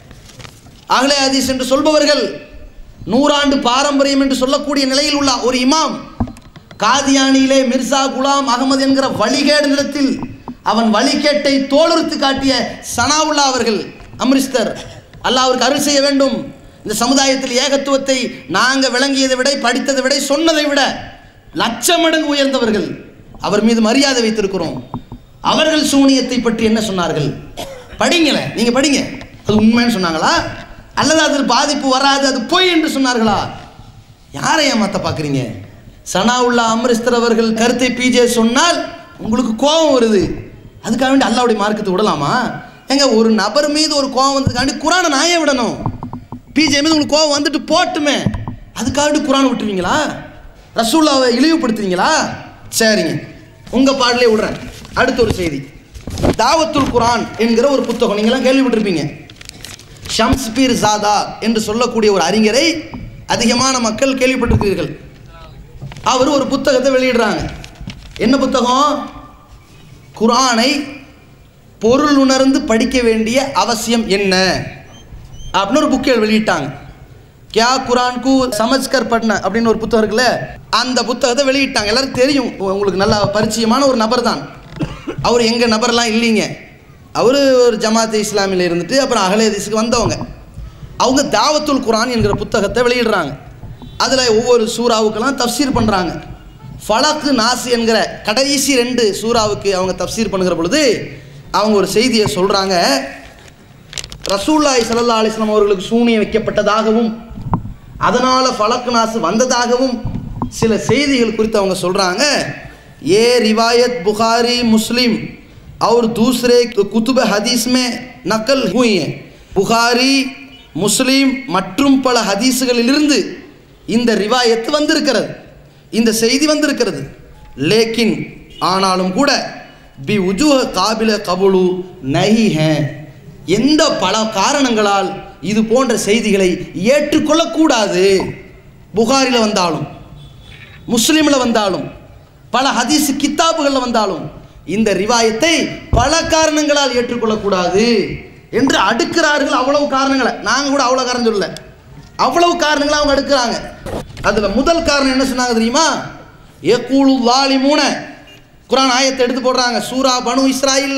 அகலே ஹதீஸ் என்று சொல்பவர்கள் நூறாண்டு பாரம்பரியம் என்று சொல்லக்கூடிய நிலையில் உள்ள ஒரு இமாம் காதியானியிலே மிர்சா குலாம் அகமது என்கிற வழிகேடு நிலத்தில் அவன் வழிகேட்டை தோலுறுத்து காட்டிய சனாவுல்லா அவர்கள் அம்ரிஸ்தர் அல்லாஹ் அவருக்கு அருள் செய்ய வேண்டும் இந்த சமுதாயத்தில் ஏகத்துவத்தை நாங்கள் விளங்கியதை விட படித்ததை விட சொன்னதை விட லட்ச மடங்கு உயர்ந்தவர்கள் அவர் மீது மரியாதை வைத்திருக்கிறோம் அவர்கள் சூனியத்தை பற்றி என்ன சொன்னார்கள் படிங்களேன் நீங்க படிங்க அது உண்மைன்னு சொன்னாங்களா அல்லது அதில் பாதிப்பு வராது அது பொய் என்று சொன்னார்களா யாரை ஏமாத்த பார்க்குறீங்க சனாவுல்லா அம்ரிஸ்தர் அவர்கள் கருத்தை பிஜே சொன்னால் உங்களுக்கு கோபம் வருது அதுக்காக வேண்டி அல்லாவுடைய மார்க்கத்தை விடலாமா ஏங்க ஒரு நபர் மீது ஒரு கோபம் வந்ததுக்காண்டி குரானை நான் ஏன் விடணும் பிஜே மீது உங்களுக்கு கோபம் வந்துட்டு போட்டுமே அதுக்காக வேண்டி குரானை விட்டுருவீங்களா ரசூல்லாவை இழிவுபடுத்துவீங்களா சரிங்க உங்கள் பாடலே விடுறேன் அடுத்த ஒரு செய்தி தாவத்துல் குரான் என்கிற ஒரு புத்தகம் நீங்களாம் கேள்விப்பட்டிருப்பீங்க ஷம்ஸ்பீர் ஜாதா என்று சொல்லக்கூடிய ஒரு அறிஞரை அதிகமான மக்கள் கேள்விப்பட்டிருக்கிறீர்கள் அவர் ஒரு புத்தகத்தை வெளியிடுறாங்க என்ன புத்தகம் குரானை பொருள் உணர்ந்து படிக்க வேண்டிய அவசியம் என்ன அப்படின்னு ஒரு புக்கை வெளியிட்டாங்க கியா குரான் கு சமஜ்கர் பட்ன அப்படின்னு ஒரு புத்தகம் இருக்குல்ல அந்த புத்தகத்தை வெளியிட்டாங்க எல்லாருக்கும் தெரியும் உங்களுக்கு நல்ல பரிச்சயமான ஒரு நபர் தான் அவர் எங்கள் நபர்லாம் இல்லைங்க அவர் ஒரு ஜமாத் இஸ்லாமியில் இருந்துட்டு அப்புறம் அகலேதீஸுக்கு வந்தவங்க அவங்க தாவத்துல் குரான் என்கிற புத்தகத்தை வெளியிடுறாங்க அதில் ஒவ்வொரு சூறாவுக்கெல்லாம் தஃப்சீர் பண்ணுறாங்க ஃபலக்கு நாஸ் என்கிற கடைசி ரெண்டு சூறாவுக்கு அவங்க தஃப்சீர் பண்ணுகிற பொழுது அவங்க ஒரு செய்தியை சொல்கிறாங்க ரசூல்லாய் ஸல்லல்லாஹு அலைஹி வஸல்லம் அவர்களுக்கு சூனியம் வைக்கப்பட்டதாகவும் அதனால் ஃபலக்கு நாசு வந்ததாகவும் சில செய்திகள் குறித்து அவங்க சொல்கிறாங்க ये रिवायत बुखारी मुस्लिम और दूसरे कुतुब हदीस में नकल हुई हैं புகாரி முஸ்லீம் மற்றும் பல ஹதீஸுகளிலிருந்து இந்த ரிவாயத்து வந்திருக்கிறது இந்த செய்தி வந்திருக்கிறது லேக்கின் ஆனாலும் கூட பி உஜுஹ காபில கபுலு நஹி ஹே எந்த பல காரணங்களால் இது போன்ற செய்திகளை ஏற்றுக்கொள்ளக்கூடாது புகாரில் வந்தாலும் முஸ்லீமில் வந்தாலும் பல ஹதீஸ் கித்தாபுகளில் வந்தாலும் இந்த ரிவாயத்தை பல காரணங்களால் ஏற்றுக்கொள்ளக்கூடாது என்று அடுக்கிறார்கள் அவ்வளவு காரணங்களை நாங்கள் கூட அவ்வளோ காரணம் சொல்லல அவ்வளவு காரணங்களை அவங்க அடுக்கிறாங்க அதில் முதல் காரணம் என்ன சொன்னாங்க தெரியுமா ஏக்கூழு வாலி மூண குரான் ஆயத்தை எடுத்து போடுறாங்க சூரா பனு இஸ்ராயில்ல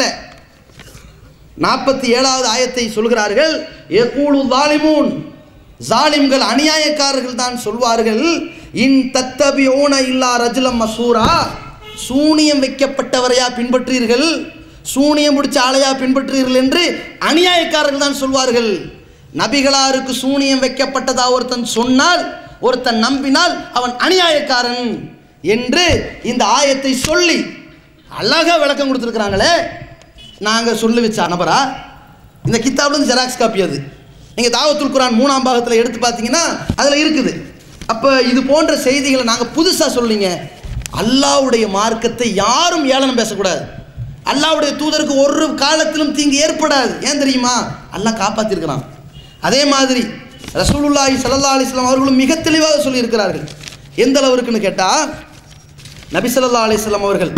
நாற்பத்தி ஏழாவது ஆயத்தை சொல்கிறார்கள் ஏக்கூழு வாலிமூன் ஜாலிம்கள் அநியாயக்காரர்கள் தான் சொல்வார்கள் இன் தத்தபி ஓன இல்லா ரஜுலம் மசூரா சூனியம் வைக்கப்பட்டவரையா பின்பற்றீர்கள் சூனியம் முடிச்ச ஆளையா பின்பற்றீர்கள் என்று அநியாயக்காரர்கள் தான் சொல்வார்கள் நபிகளாருக்கு சூனியம் வைக்கப்பட்டதா ஒருத்தன் சொன்னால் ஒருத்தன் நம்பினால் அவன் அநியாயக்காரன் என்று இந்த ஆயத்தை சொல்லி அழகா விளக்கம் கொடுத்துருக்குறாங்களே நாங்கள் சொல்லி வச்ச நபரா இந்த கித்தாப்ல இருந்து ஜெராக்ஸ் காப்பி அது நீங்கள் தாவத்துல் குரான் மூணாம் பாகத்தில் எடுத்து பார்த்தீங்கன்னா அதில் இருக்குது அப்போ இது போன்ற செய்திகளை நாங்கள் புதுசாக சொல்லிங்க அல்லாவுடைய மார்க்கத்தை யாரும் ஏளனம் பேசக்கூடாது அல்லாவுடைய தூதருக்கு ஒரு காலத்திலும் தீங்கு ஏற்படாது ஏன் தெரியுமா அல்லாஹ் காப்பாற்றிருக்கிறான் அதே மாதிரி ரசூலுல்லாஹி ஸல்லல்லாஹு அலைஹி வஸல்லம் அவர்களும் மிக தெளிவாக சொல்லியிருக்கிறார்கள் எந்த அளவிற்குன்னு கேட்டால் நபி ஸல்லல்லாஹு அலைஹி வஸல்லம் அவர்கள்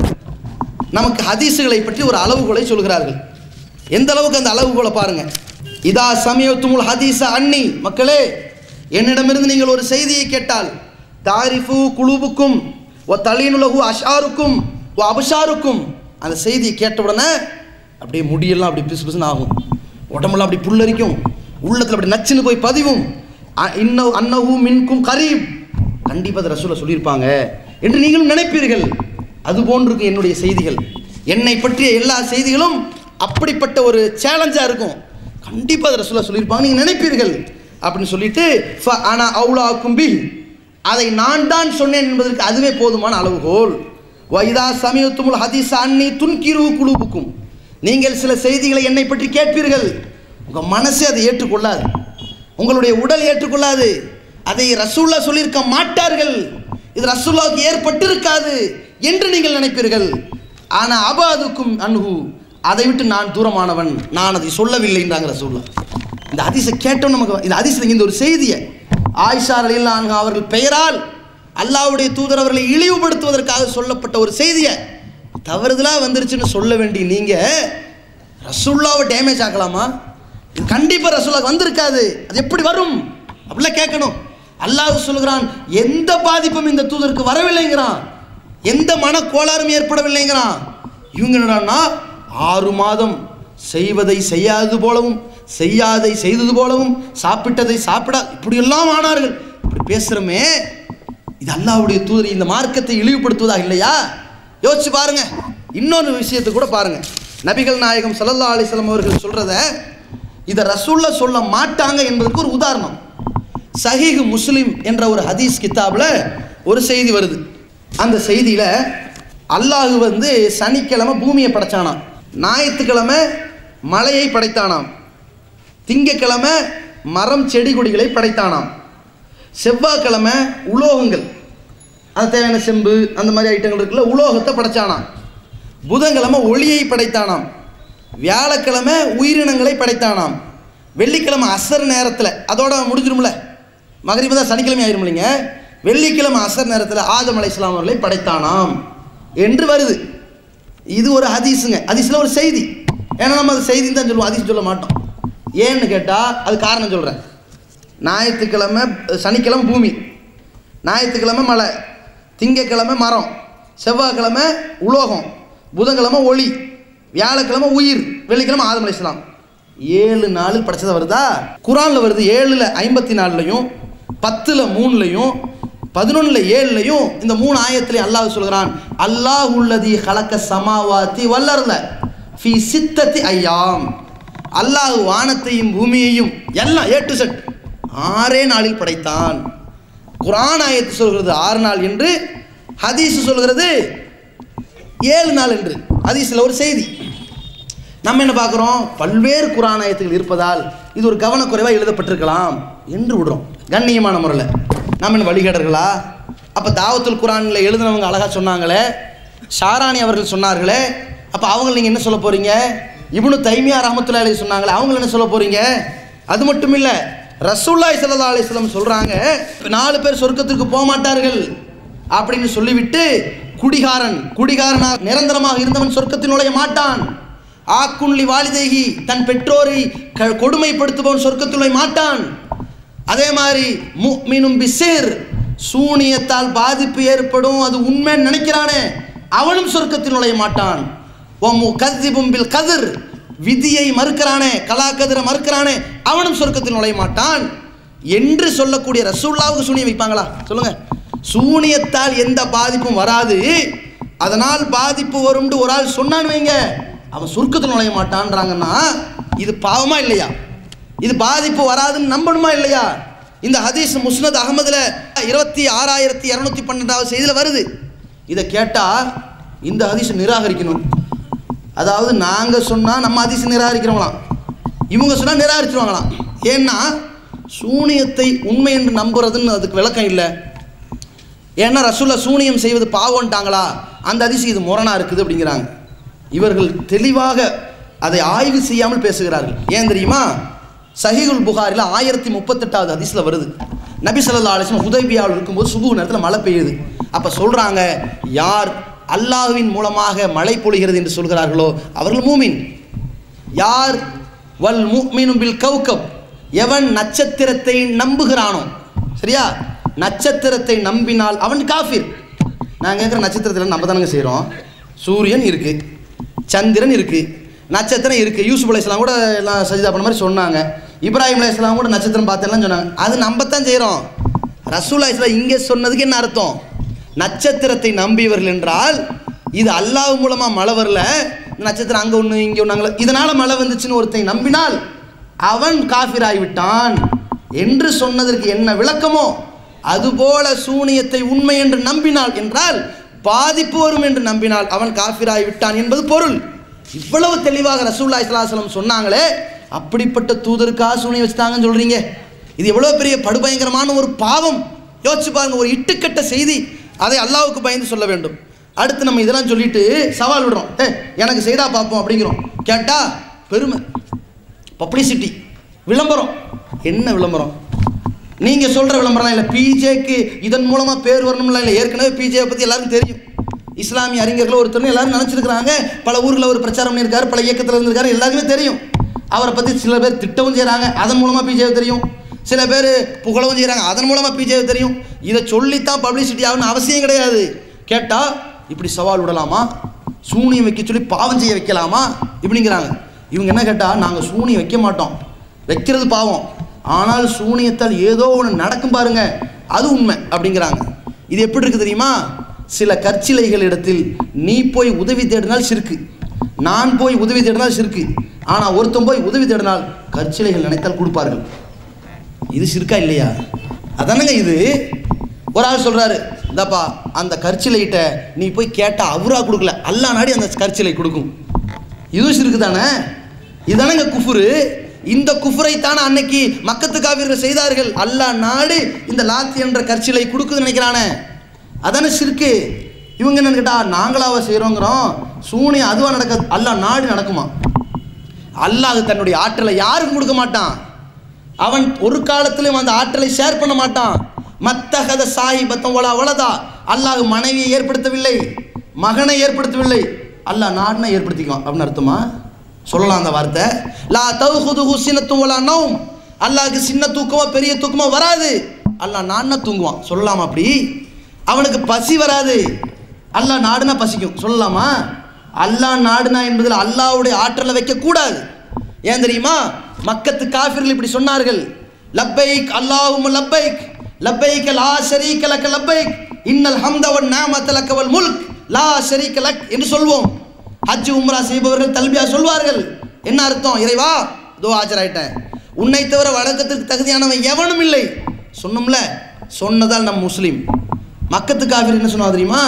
நமக்கு ஹதீஸுகளை பற்றி ஒரு அளவுகோலை சொல்கிறார்கள் எந்த அளவுக்கு அந்த அளவுகோலை பாருங்க இதா சமயத்துமுல் ஹதீஸ அன்னி மக்களே என்னிடமிருந்து நீங்கள் ஒரு செய்தியை கேட்டால் தாரிஃபு குழுவுக்கும் ஓ தலீனுலகு அஷாருக்கும் ஓ அபஷாருக்கும் அந்த செய்தியை கேட்ட உடனே அப்படியே முடியெல்லாம் அப்படி பிசு பிசுன்னு ஆகும் உடம்பெல்லாம் அப்படி புல்லரிக்கும் உள்ளத்தில் அப்படி நச்சுன்னு போய் பதிவும் அ- இன்ன அன்னஹு மின்கும் கரீப் கண்டிப்பாக அதை ரசூலை சொல்லியிருப்பாங்க என்று நீங்களும் நினைப்பீர்கள் அது போன்றிருக்கும் என்னுடைய செய்திகள் என்னை பற்றிய எல்லா செய்திகளும் அப்படிப்பட்ட ஒரு சேலஞ்சாக இருக்கும் கண்டிப்பாக அதை ரசூலா சொல்லியிருப்பாங்க நீங்கள் நினைப்பீர்கள் அப்படின்னு சொல்லிட்டு ஃப அனா அவுலா கும்பி அதை நான் தான் சொன்னேன் என்பதற்கு அதுவே போதுமான அளவுகோல் வைதா சமயத்துமுல் ஹதீஸ் அன்னி துன்கிரு குழுவுக்கும் நீங்கள் சில செய்திகளை என்னை பற்றி கேட்பீர்கள் உங்கள் மனசே அதை ஏற்றுக்கொள்ளாது உங்களுடைய உடல் ஏற்றுக்கொள்ளாது அதை ரசூல்லா சொல்லியிருக்க மாட்டார்கள் இது ரசூல்லாவுக்கு ஏற்பட்டிருக்காது என்று நீங்கள் நினைப்பீர்கள் ஆனால் அபாதுக்கும் அன்ஹு அதை விட்டு நான் தூரமானவன் நான் அதை சொல்லவில்லைன்றாங்க ரசூல்லா இந்த அதிசை கேட்டோம் நமக்கு இந்த அதிசயம் இந்த ஒரு செய்தியை ஆயிஷா அலில்லான் அவர்கள் பெயரால் அல்லாஹ்வுடைய தூதர் அவர்களை இழிவுபடுத்துவதற்காக சொல்லப்பட்ட ஒரு செய்தியை தவறுதலாக வந்துருச்சுன்னு சொல்ல வேண்டிய நீங்கள் ரசூல்லாவை டேமேஜ் ஆக்கலாமா இது கண்டிப்பாக ரசூலாவுக்கு வந்திருக்காது அது எப்படி வரும் அப்படிலாம் கேட்கணும் அல்லாஹ் சொல்லுகிறான் எந்த பாதிப்பும் இந்த தூதருக்கு வரவில்லைங்கிறான் எந்த மன கோளாறும் ஏற்படவில்லைங்கிறான் இவங்க என்னடான்னா ஆறு மாதம் செய்வதை செய்யாதது போலவும் செய்யாதை செய்தது போலவும் சாப்பிட்டதை சாப்பிடா இப்படியெல்லாம் ஆனார்கள் இப்படி பேசுகிறோமே இது அல்லாஹ்வுடைய தூதர் இந்த மார்க்கத்தை இழிவுபடுத்துவதா இல்லையா யோசிச்சு பாருங்க இன்னொரு விஷயத்தை கூட பாருங்க நபிகள் நாயகம் ஸல்லல்லாஹு அலைஹி வஸல்லம் அவர்கள் சொல்றத இதை ரசூல்ல சொல்ல மாட்டாங்க என்பதற்கு ஒரு உதாரணம் சஹீஹ் முஸ்லிம் என்ற ஒரு ஹதீஸ் கித்தாப்ல ஒரு செய்தி வருது அந்த செய்தியில அல்லாஹ் வந்து சனிக்கிழமை பூமியை படைச்சானாம் ஞாயிற்றுக்கிழமை மலையை படைத்தானாம் திங்கக்கிழமை மரம் செடி கொடிகளை படைத்தானாம் செவ்வாய்க்கிழமை உலோகங்கள் அது தேவையான செம்பு அந்த மாதிரி ஐட்டங்கள் இருக்குல்ல உலோகத்தை படைச்சானாம் புதன்கிழமை ஒளியை படைத்தானாம் வியாழக்கிழமை உயிரினங்களை படைத்தானாம் வெள்ளிக்கிழமை அசர் நேரத்தில் அதோட முடிஞ்சிரும்ல மகரிபு தான் சனிக்கிழமை ஆயிரும் இல்லைங்க வெள்ளிக்கிழமை அசர் நேரத்தில் ஆதம் அலைஹிஸ்ஸலாம் அவர்களை படைத்தானாம் என்று வருது இது ஒரு ஹதீஸுங்க ஹதீஸில் ஒரு செய்தி ஏன்னா நம்ம அது செய்தின்னு தான் சொல்லுவோம் ஹதீஸ் சொல்ல மாட்டோம் ஏன்னு கேட்டால் அது காரணம் சொல்கிறேன் ஞாயிற்றுக்கிழமை சனிக்கிழமை பூமி ஞாயிற்றுக்கிழமை மலை திங்கக்கிழமை மரம் செவ்வாய்க்கிழமை உலோகம் புதன்கிழமை ஒளி வியாழக்கிழமை உயிர் வெள்ளிக்கிழமை ஆதம் அலைஹிஸ்ஸலாம் ஏழு நாள் படைச்சதா வருதா குரானில் வருது ஏழில் ஐம்பத்தி நாலுலையும் பத்தில் மூணுலையும் பதினொன்றில் ஏழுலையும் இந்த மூணு ஆயத்திலையும் அல்லாஹ் சொல்கிறான் அல்லாஹ் உள்ளதி கலக்க சமாவாத்தி வல்லர்ல ஃபி சித்தத்தி ஐயாம் அல்லாஹ் வானத்தையும் பூமியையும் எல்லாம் ஏ டு செட் ஆறே நாளில் படைத்தான் குரான் ஆயத்து சொல்கிறது ஆறு நாள் என்று ஹதீஸ் சொல்கிறது ஏழு நாள் என்று ஹதீஸில் ஒரு செய்தி நம்ம என்ன பார்க்குறோம் பல்வேறு குரானாயத்துகள் இருப்பதால் இது ஒரு கவனக்குறைவாக எழுதப்பட்டிருக்கலாம் என்று விடுறோம் கண்ணியமான முறையில் நம்ம என்ன வழிகேடர்களா அப்போ தாவத்துல் குரானில் எழுதினவங்க அழகாக சொன்னாங்களே ஷாராணி அவர்கள் சொன்னார்களே அப்போ அவங்க நீங்கள் என்ன சொல்ல போகிறீங்க இப்னு தைமியா ரஹமத்துல்லா அலி சொன்னாங்களே அவங்க என்ன சொல்ல போகிறீங்க அது மட்டும் இல்லை ரசூல்லாய் சல்லா அலிஸ்லம் சொல்கிறாங்க நாலு பேர் சொர்க்கத்திற்கு போக மாட்டார்கள் அப்படின்னு சொல்லிவிட்டு குடிகாரன் குடிகாரனாக நிரந்தரமாக இருந்தவன் சொர்க்கத்தில் நுழைய மாட்டான் ஆக்குன்லி வாலிதேகி தன் பெற்றோரை க- கொடுமைப்படுத்துபவன் சொர்க்கத்தில் நுழைய மாட்டான் அதே மாதிரி முஃமினும் பிசிர் சூனியத்தால் பாதிப்பு ஏற்படும் அது உண்மைன்னு நினைக்கிறானே அவனும் சொர்க்கத்தில் நுழைய மாட்டான் ஒம்மு கதிபும் பில் கதிர் விதியை மறுக்கிறானே கலாக்கதிரை மறுக்கிறானே அவனும் சொர்க்கத்தில் நுழைய மாட்டான் என்று சொல்லக்கூடிய ரசூல்லாவுக்கு சூனியம் வைப்பாங்களா சொல்லுங்க சூனியத்தால் எந்த பாதிப்பும் வராது அதனால் பாதிப்பு வரும்னு ஒரு ஆள் சொன்னான்னு வைங்க அவன் சொர்க்கத்தில் நுழைய மாட்டான்றாங்கன்னா இது பாவமா இல்லையா இது பாதிப்பு வராதுன்னு நம்பணுமா இல்லையா இந்த ஹதீஸ் முஸ்னத் அகமதுல இருபத்தி ஆறாயிரத்தி இரநூத்தி பன்னெண்டாவது செய்தியில் வருது இதை கேட்டால் இந்த ஹதீஸை நிராகரிக்கணும் அதாவது நாங்கள் சொன்னால் நம்ம ஹதீஸை நிராகரிக்கிறோங்களாம் இவங்க சொன்னால் நிராகரிச்சிருவாங்களாம் ஏன்னா சூனியத்தை உண்மை என்று நம்புறதுன்னு அதுக்கு விளக்கம் இல்லை ஏன்னா ரசூல்லா சூனியம் செய்வது பாவம்ட்டாங்களா அந்த அதிசி இது முரணா இருக்குது அப்படிங்கிறாங்க இவர்கள் தெளிவாக அதை ஆய்வு செய்யாமல் பேசுகிறார்கள் ஏன் தெரியுமா சஹீகுல் புகாரில் ஆயிரத்தி முப்பத்தெட்டாவது ஹதீஸில் வருது நபி ஸல்லல்லாஹு அலைஹி வஸல்லம் ஹுதைபியாவில் இருக்கும்போது சுபு நேரத்தில் மழை பெய்யுது அப்போ சொல்கிறாங்க யார் அல்லாஹ்வின் மூலமாக மழை பொழிகிறது என்று சொல்கிறார்களோ அவர்கள் மூமின் யார் வல் முஃமினும் பில் கௌகப் எவன் நட்சத்திரத்தை நம்புகிறானோ சரியா நட்சத்திரத்தை நம்பினால் அவன் காஃபிர் நான் கேட்குற நட்சத்திரத்தில் நம்ம தானங்க செய்கிறோம் சூரியன் இருக்கு சந்திரன் இருக்கு நட்சத்திரம் இருக்கு யூசுப் அலைஹிஸ்ஸலாம் கூட எல்லாம் சஜிதா பண்ண மாதிரி சொன்னாங்க இப்ராஹிம் அலைஹிஸ்ஸலாம் கூட நட்சத்திரம் பார்த்தெல்லாம் சொன்னாங்க அது நம்ம தான் செய்கிறோம் ரசூல் அலைஹிஸ்ஸலாம் இங்கே சொன்னதுக்கு என்ன அர்த்தம் நட்சத்திரத்தை நம்பியவர்கள் என்றால் இது அல்லாஹ் மூலமாக மழை வரல இந்த நட்சத்திரம் அங்கே ஒன்று இங்கே ஒன்று அங்கே இதனால் மழை வந்துச்சுன்னு ஒருத்தன் நம்பினால் அவன் காஃபிராகிவிட்டான் என்று சொன்னதற்கு என்ன விளக்கமோ அதுபோல சூனியத்தை உண்மை என்று நம்பினாள் என்றால் பாதிப்பு வரும் என்று நம்பினால் அவன் காஃபிராகி விட்டான் என்பது பொருள் இவ்வளவு தெளிவாக ரசூல்லா இஸ்லாசலம் சொன்னாங்களே அப்படிப்பட்ட தூதருக்காக சூனியம் வச்சுட்டாங்கன்னு சொல்றீங்க இது எவ்வளோ பெரிய படுபயங்கரமான ஒரு பாவம் யோசிச்சு பாருங்க ஒரு இட்டுக்கட்ட செய்தி அதை அல்லாவுக்கு பயந்து சொல்ல வேண்டும் அடுத்து நம்ம இதெல்லாம் சொல்லிட்டு சவால் விடுறோம் ஏ எனக்கு செய்தா பார்ப்போம் அப்படிங்கிறோம் கேட்டா பெருமை பப்ளிசிட்டி விளம்பரம் என்ன விளம்பரம் நீங்கள் சொல்கிற விளம்பரம் இல்லை பிஜேக்கு இதன் மூலமாக பேர் வரணும்ல இல்லை ஏற்கனவே பிஜேவை பற்றி எல்லாருக்கும் தெரியும் இஸ்லாமிய அறிஞர்கள் ஒருத்தர் எல்லாரும் நினச்சிருக்கிறாங்க பல ஊரில் ஒரு பிரச்சாரம் பண்ணியிருக்காரு பல இயக்கத்தில் இருந்திருக்காரு எல்லாருக்குமே தெரியும் அவரை பற்றி சில பேர் திட்டவும் செய்கிறாங்க அதன் மூலமாக பிஜேவை தெரியும் சில பேர் புகழவும் செய்கிறாங்க அதன் மூலமாக பிஜேவை தெரியும் இதை சொல்லித்தான் பப்ளிசிட்டி ஆகணும்னு அவசியம் கிடையாது கேட்டால் இப்படி சவால் விடலாமா சூனியம் வைக்க சொல்லி பாவம் செய்ய வைக்கலாமா இப்படிங்கிறாங்க இவங்க என்ன கேட்டால் நாங்கள் சூனியம் வைக்க மாட்டோம் வைக்கிறது பாவம் ஆனால் சூனியத்தால் ஏதோ ஒன்று நடக்கும் பாருங்க அது உண்மை அப்படிங்கிறாங்க இது எப்படி இருக்கு தெரியுமா சில கற்சிலைகள் இடத்தில் நீ போய் உதவி தேடினால் சிறுக்கு நான் போய் உதவி தேடினால் சிறுக்கு ஆனால் ஒருத்தன் போய் உதவி தேடினால் கற்சிலைகள் நினைத்தால் கொடுப்பார்கள் இது சிறுக்கா இல்லையா அதானங்க இது ஒரு ஆள் சொல்றாரு இந்தாப்பா அந்த கற்சிலையிட்ட நீ போய் கேட்டா அவரா கொடுக்கல அல்லா நாடி அந்த கற்சிலை கொடுக்கும் இதுவும் சிறுக்கு தானே இதானங்க குஃபுரு இந்த குஃபுரை தானே அன்னைக்கு மக்கத்து காவிர்கள் செய்தார்கள் அல்லாஹ் நாடு இந்த லாத்தி என்ற கற்சிலை கொடுக்குதுன்னு நினைக்கிறானே அதானே சிறுக்கு இவங்க என்னன்னு கேட்டா நாங்களாவ செய்கிறோங்கிறோம் சூனியம் அதுவா நடக்காது அல்லாஹ் நாடு நடக்குமா அல்லாஹ் தன்னுடைய ஆற்றலை யாருக்கும் கொடுக்க மாட்டான் அவன் ஒரு காலத்திலும் அந்த ஆற்றலை ஷேர் பண்ண மாட்டான் மத்தகத சாயி பத்தம் ஒலா ஒலதா அல்லாஹ் மனைவியை ஏற்படுத்தவில்லை மகனை ஏற்படுத்தவில்லை அல்லாஹ் நாடுனா ஏற்படுத்திக்குவான் அப்படின்னு அர்த்தமா சொல்லலாம் அந்த வார்த்தை லா தவுஹுதுஹு சின்னத்தும் ஒலா நவும் அல்லாஹ்க்கு சின்ன தூக்கமோ பெரிய தூக்கமோ வராது அல்லாஹ் நாடுனா தூங்குவான் சொல்லலாமா அப்படி அவனுக்கு பசி வராது அல்லாஹ் நாடுனா பசிக்கும் சொல்லலாமா அல்லாஹ் நாடுனா என்பதில் அல்லாஹ்வுடைய ஆற்றலை வைக்கக்கூடாது ஏன் தெரியுமா மக்கத்து காஃபிர்கள் இப்படி சொன்னார்கள் லப்பைக் அல்லாஹும் லப்பைக் லப்பைக் லா ஷரீக லக்க லப்பைக் இன்னல் ஹம்த வன் நிஅமத லக்க வல் முல்க் லா ஷரீக லக் என்று சொல்வோம் ஹஜ் உம்ரா செய்பவர்கள் தல்பியா சொல்வார்கள் என்ன அர்த்தம் இறைவா இதோ ஆஜராயிட்டேன் உன்னை தவிர வழக்கத்திற்கு தகுதியானவன் எவனும் இல்லை சொன்னோம்ல சொன்னதால் நம் முஸ்லீம் மக்கத்து காஃபிர் என்ன சொன்னா தெரியுமா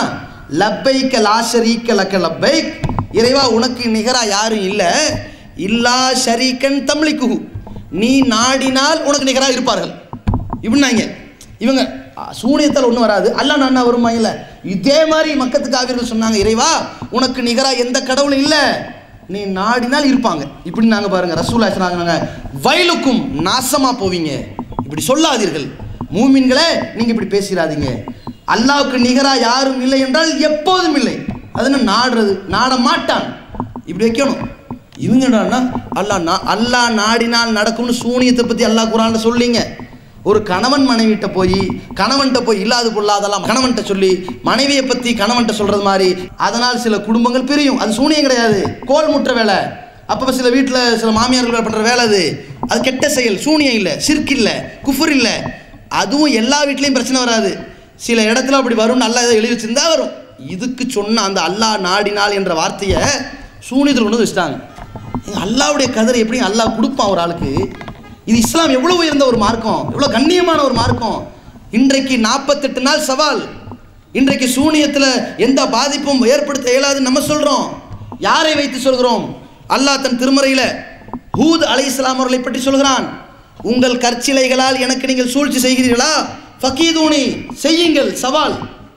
லப்பைக்க லாஷரீக்க லக்க லப்பைக் இறைவா உனக்கு நிகரா யாரும் இல்லை இல்லா ஷரீக்கன் தம்லிக்குஹு நீ நாடினால் உனக்கு நிகராக இருப்பார்கள் இப்படின்னாங்க இவங்க அ, சூனியத்தால் ஒன்றும் வராது அல்லா நான் வருமாங்கல்ல இதே மாதிரி மக்கத்துக்கு ஆவியர்கள் சொன்னாங்க இறைவா உனக்கு நிகராக எந்த கடவுளும் இல்லை நீ நாடினால் இருப்பாங்க இப்படி நாங்கள் பாருங்க ரசூலா சொன்னாங்க வயலுக்கும் நாசமா போவீங்க இப்படி சொல்லாதீர்கள் மூமின்களே நீங்க இப்படி பேசிடாதீங்க அல்லாவுக்கு நிகரா யாரும் இல்லை என்றால் எப்போதும் இல்லை அதுன்னு நாடுறது நாட மாட்டான் இப்படி வைக்கணும் இவங்க என்னன்னா அல்லாஹ் நா அல்லாஹ் நாடினால் நடக்கும்னு சூனியத்தை பற்றி அல்லாஹ் குரான்ல சொல்லிங்க ஒரு கணவன் மனைவிட்ட போய் கணவன்கிட்ட போய் இல்லாது பொல்லாதெல்லாம் கணவன்கிட்ட சொல்லி மனைவியை பற்றி கணவன்கிட்ட சொல்கிறது மாதிரி அதனால் சில குடும்பங்கள் பிரியும் அது சூனியம் கிடையாது கோல் முற்ற வேலை அப்போ சில வீட்டில் சில மாமியார்கள் பண்ணுற வேலை அது அது கெட்ட செயல் சூனியம் இல்லை சிற்கு இல்லை குஃபுர் இல்லை அதுவும் எல்லா வீட்லேயும் பிரச்சனை வராது சில இடத்துல அப்படி வரும் நல்லா ஏதோ எழுதி வச்சிருந்தா வரும் இதுக்கு சொன்ன அந்த அல்லாஹ் நாடினால் என்ற வார்த்தையை சூனியத்தில் கொண்டு வந்து வச்சுட்டாங்க ஏங்க, அல்லாஹ்வுடைய கதிரை எப்படி அல்லாஹ் கொடுப்பான் ஒரு ஆளுக்கு இது இஸ்லாம் எவ்வளோ உயர்ந்த ஒரு மார்க்கம் எவ்வளோ கண்ணியமான ஒரு மார்க்கம் இன்றைக்கு நாற்பத்தெட்டு நாள் சவால் இன்றைக்கு சூனியத்தில் எந்த பாதிப்பும் ஏற்படுத்த இயலாதுன்னு நம்ம சொல்கிறோம் யாரை வைத்து சொல்கிறோம் அல்லாஹ் தன் திருமறையில் ஹூத் அலை இஸ்லாம் அவர்களை பற்றி சொல்கிறான் உங்கள் கற்சிலைகளால் எனக்கு நீங்கள் சூழ்ச்சி செய்கிறீர்களா ஃபக்கீதூனி செய்யுங்கள் சவால்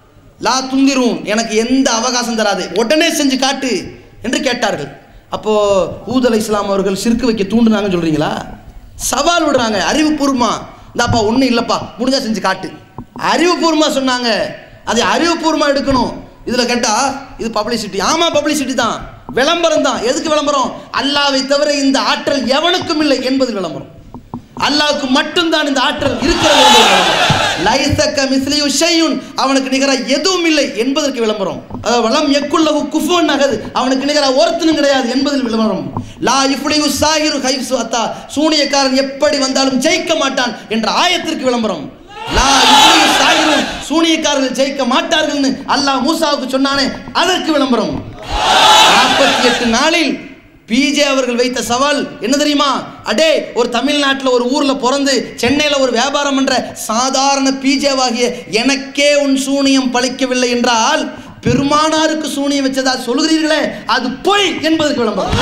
லா துந்திரும் எனக்கு எந்த அவகாசம் தராது உடனே செஞ்சு காட்டு என்று கேட்டார்கள் அப்போ ஹூத் அலை இஸ்லாம் அவர்கள் சிறுக்கு வைக்க தூண்டுனாங்கன்னு சொல்றீங்களா சவால் விடுறாங்க அறிவுபூர்வமா இந்தாப்பா ஒன்றும் இல்லைப்பா முடிஞ்சா செஞ்சு காட்டு அறிவுபூர்வமா சொன்னாங்க அதை அறிவுபூர்வமா எடுக்கணும் இதில் கேட்டா இது பப்ளிசிட்டி ஆமா பப்ளிசிட்டி தான் விளம்பரம் தான் எதுக்கு விளம்பரம் அல்லாவை தவிர இந்த ஆற்றல் எவனுக்கும் இல்லை என்பது விளம்பரம் அல்லாவுக்கு மட்டும்தான் இந்த ஆற்றல் இருக்கிறது என்பது விளம்பரம். லைசக்க மிஸ்லியு ஷையுன் அவனுக்கு நிகராக எதுவும் இல்லை என்பதற்கு விளம்பரம் அதாவது வளம் எக்குள்ளவு குஃபுன் நகது அவனுக்கு நிகராக ஒருத்தனும் கிடையாது என்பதில் விளம்பரம் லா இஃப்லியு சாகிரு ஹைஃப்சு அத்தா சூனியக்காரன் எப்படி வந்தாலும் ஜெயிக்க மாட்டான் என்ற ஆயத்திற்கு விளம்பரம் லா இஃப்லியு சாகிரு சூனியக்காரர்கள் ஜெயிக்க மாட்டார்கள்னு அல்லாஹ் மூசாவுக்கு சொன்னானே அதற்கு விளம்பரம் நாற்பத்தி எட்டு நாளில் பிஜே அவர்கள் வைத்த சவால் என்ன தெரியுமா அடே ஒரு தமிழ்நாட்டில் ஒரு ஊரில் பிறந்து சென்னையில் ஒரு வியாபாரம் என்ற சாதாரண பிஜேவாகிய எனக்கே உன் சூனியம் பழிக்கவில்லை என்றால் பெருமானாருக்கு சூனியம் வச்சதா சொல்கிறீர்களே அது பொய் என்பதற்கு விளம்பரம்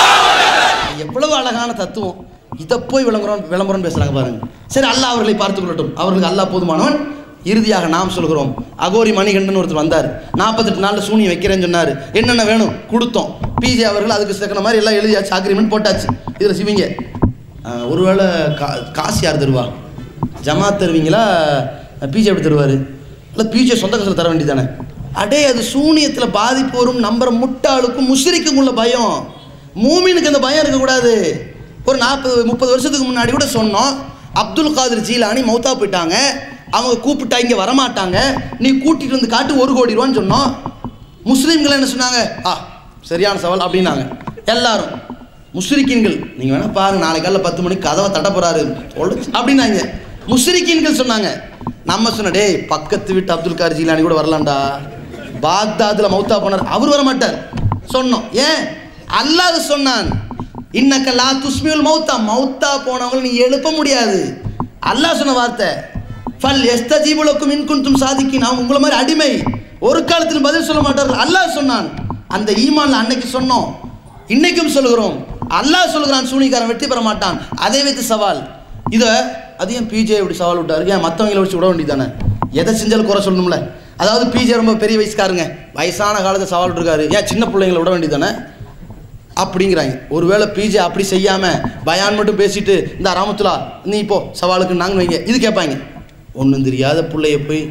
எவ்வளவு அழகான தத்துவம் இதை போய் விளம்பரம் விளம்பரம் பேசுறாங்க பாருங்க சரி அல்லாஹ் அவர்களை பார்த்துக் கொள்ளட்டும் அவர்களுக்கு அல்லாஹ் போதுமானவன் இறுதியாக நாம் சொல்கிறோம் அகோரி மணிகண்டன் ஒருத்தர் வந்தார் நாற்பத்தெட்டு நாளில் சூனியம் வைக்கிறேன்னு சொன்னார் என்னென்ன வேணும் கொடுத்தோம் பிஜே அவர்கள் அதுக்கு தக்கன மாதிரி எல்லாம் எழுதியாச்சு அக்ரிமெண்ட் போட்டாச்சு இதில் சிவிங்க அஹ், ஒருவேளை கா காசு யார் தருவா ஜமாத் தருவீங்களா பிஜே எப்படி தருவார் இல்லை பிஜே சொந்த காசில் தர வேண்டியதானே அடே அது சூனியத்தில் பாதிப்பு வரும் நம்புற முட்டாளுக்கும் முஷ்ரிக்கும் உள்ள பயம் மூமினுக்கு அந்த பயம் இருக்கக்கூடாது ஒரு நாற்பது முப்பது வருஷத்துக்கு முன்னாடி கூட சொன்னோம் அப்துல் காதிர் ஜீலானி மௌத்தா போயிட்டாங்க அவங்க கூப்பிட்டா இங்கே வரமாட்டாங்க நீ கூட்டிகிட்டு வந்து காட்டு ஒரு கோடி ரூபான்னு சொன்னோம் முஸ்லீம்கள் என்ன சொன்னாங்க ஆ சரியான சவால் அப்படின்னாங்க எல்லாரும் முஸ்ரிக்கீன்கள் நீங்கள் வேணா பாருங்க நாளைக்கு காலைல பத்து மணிக்கு கதவை தட்ட போறாரு ஒழிச்சு அப்படின்னாங்க முஸ்ரிக்கீன்கள் சொன்னாங்க நம்ம சொன்ன டேய் பக்கத்து வீட்டு அப்துல் கார் ஜீலானி கூட வரலாம்டா பாக்தாதுல மௌத்தா போனார் அவர் வர மாட்டார் சொன்னோம் ஏன் அல்லாஹ் சொன்னான் இன்னக்க லா துஸ்மியுல் மௌத்தா மௌத்தா போனவங்களை நீ எழுப்ப முடியாது அல்லாஹ் சொன்ன வார்த்தை ஃபல் எஸ்தஜீபுலக்கும் இன்குன்தும் சாதிக்கின் அவங்க உங்களை மாதிரி அடிமை ஒரு காலத்தில் பதில் சொல்ல மாட்டார்கள் அல்லாஹ் சொன்னான் அந்த ஈமான்ல அன்னைக்கு சொன்னோம் இன்னைக்கும் சொல்கிறோம் அல்லாஹ் சொல்கிறான் சூனிக்காரன் வெற்றி பெற மாட்டான் அதை வைத்து சவால் இதை அது ஏன் பிஜே இப்படி சவால் விட்டாரு ஏன் மற்றவங்கள வச்சு விட வேண்டியதானே எதை செஞ்சாலும் குறை சொல்லணும்ல அதாவது பிஜே ரொம்ப பெரிய வயசுக்காருங்க வயசான காலத்தை சவால் விட்டுருக்காரு ஏன் சின்ன பிள்ளைங்களை விட வேண்டியதானே அப்படிங்கிறாங்க ஒருவேளை பிஜே அப்படி செய்யாமல் பயான் மட்டும் பேசிட்டு இந்த ராமத்துலா நீ இப்போ சவாலுக்கு நாங்கள் வைங்க இது கேட்பாங்க ஒன்றும் தெரியாத பிள்ளைய போய்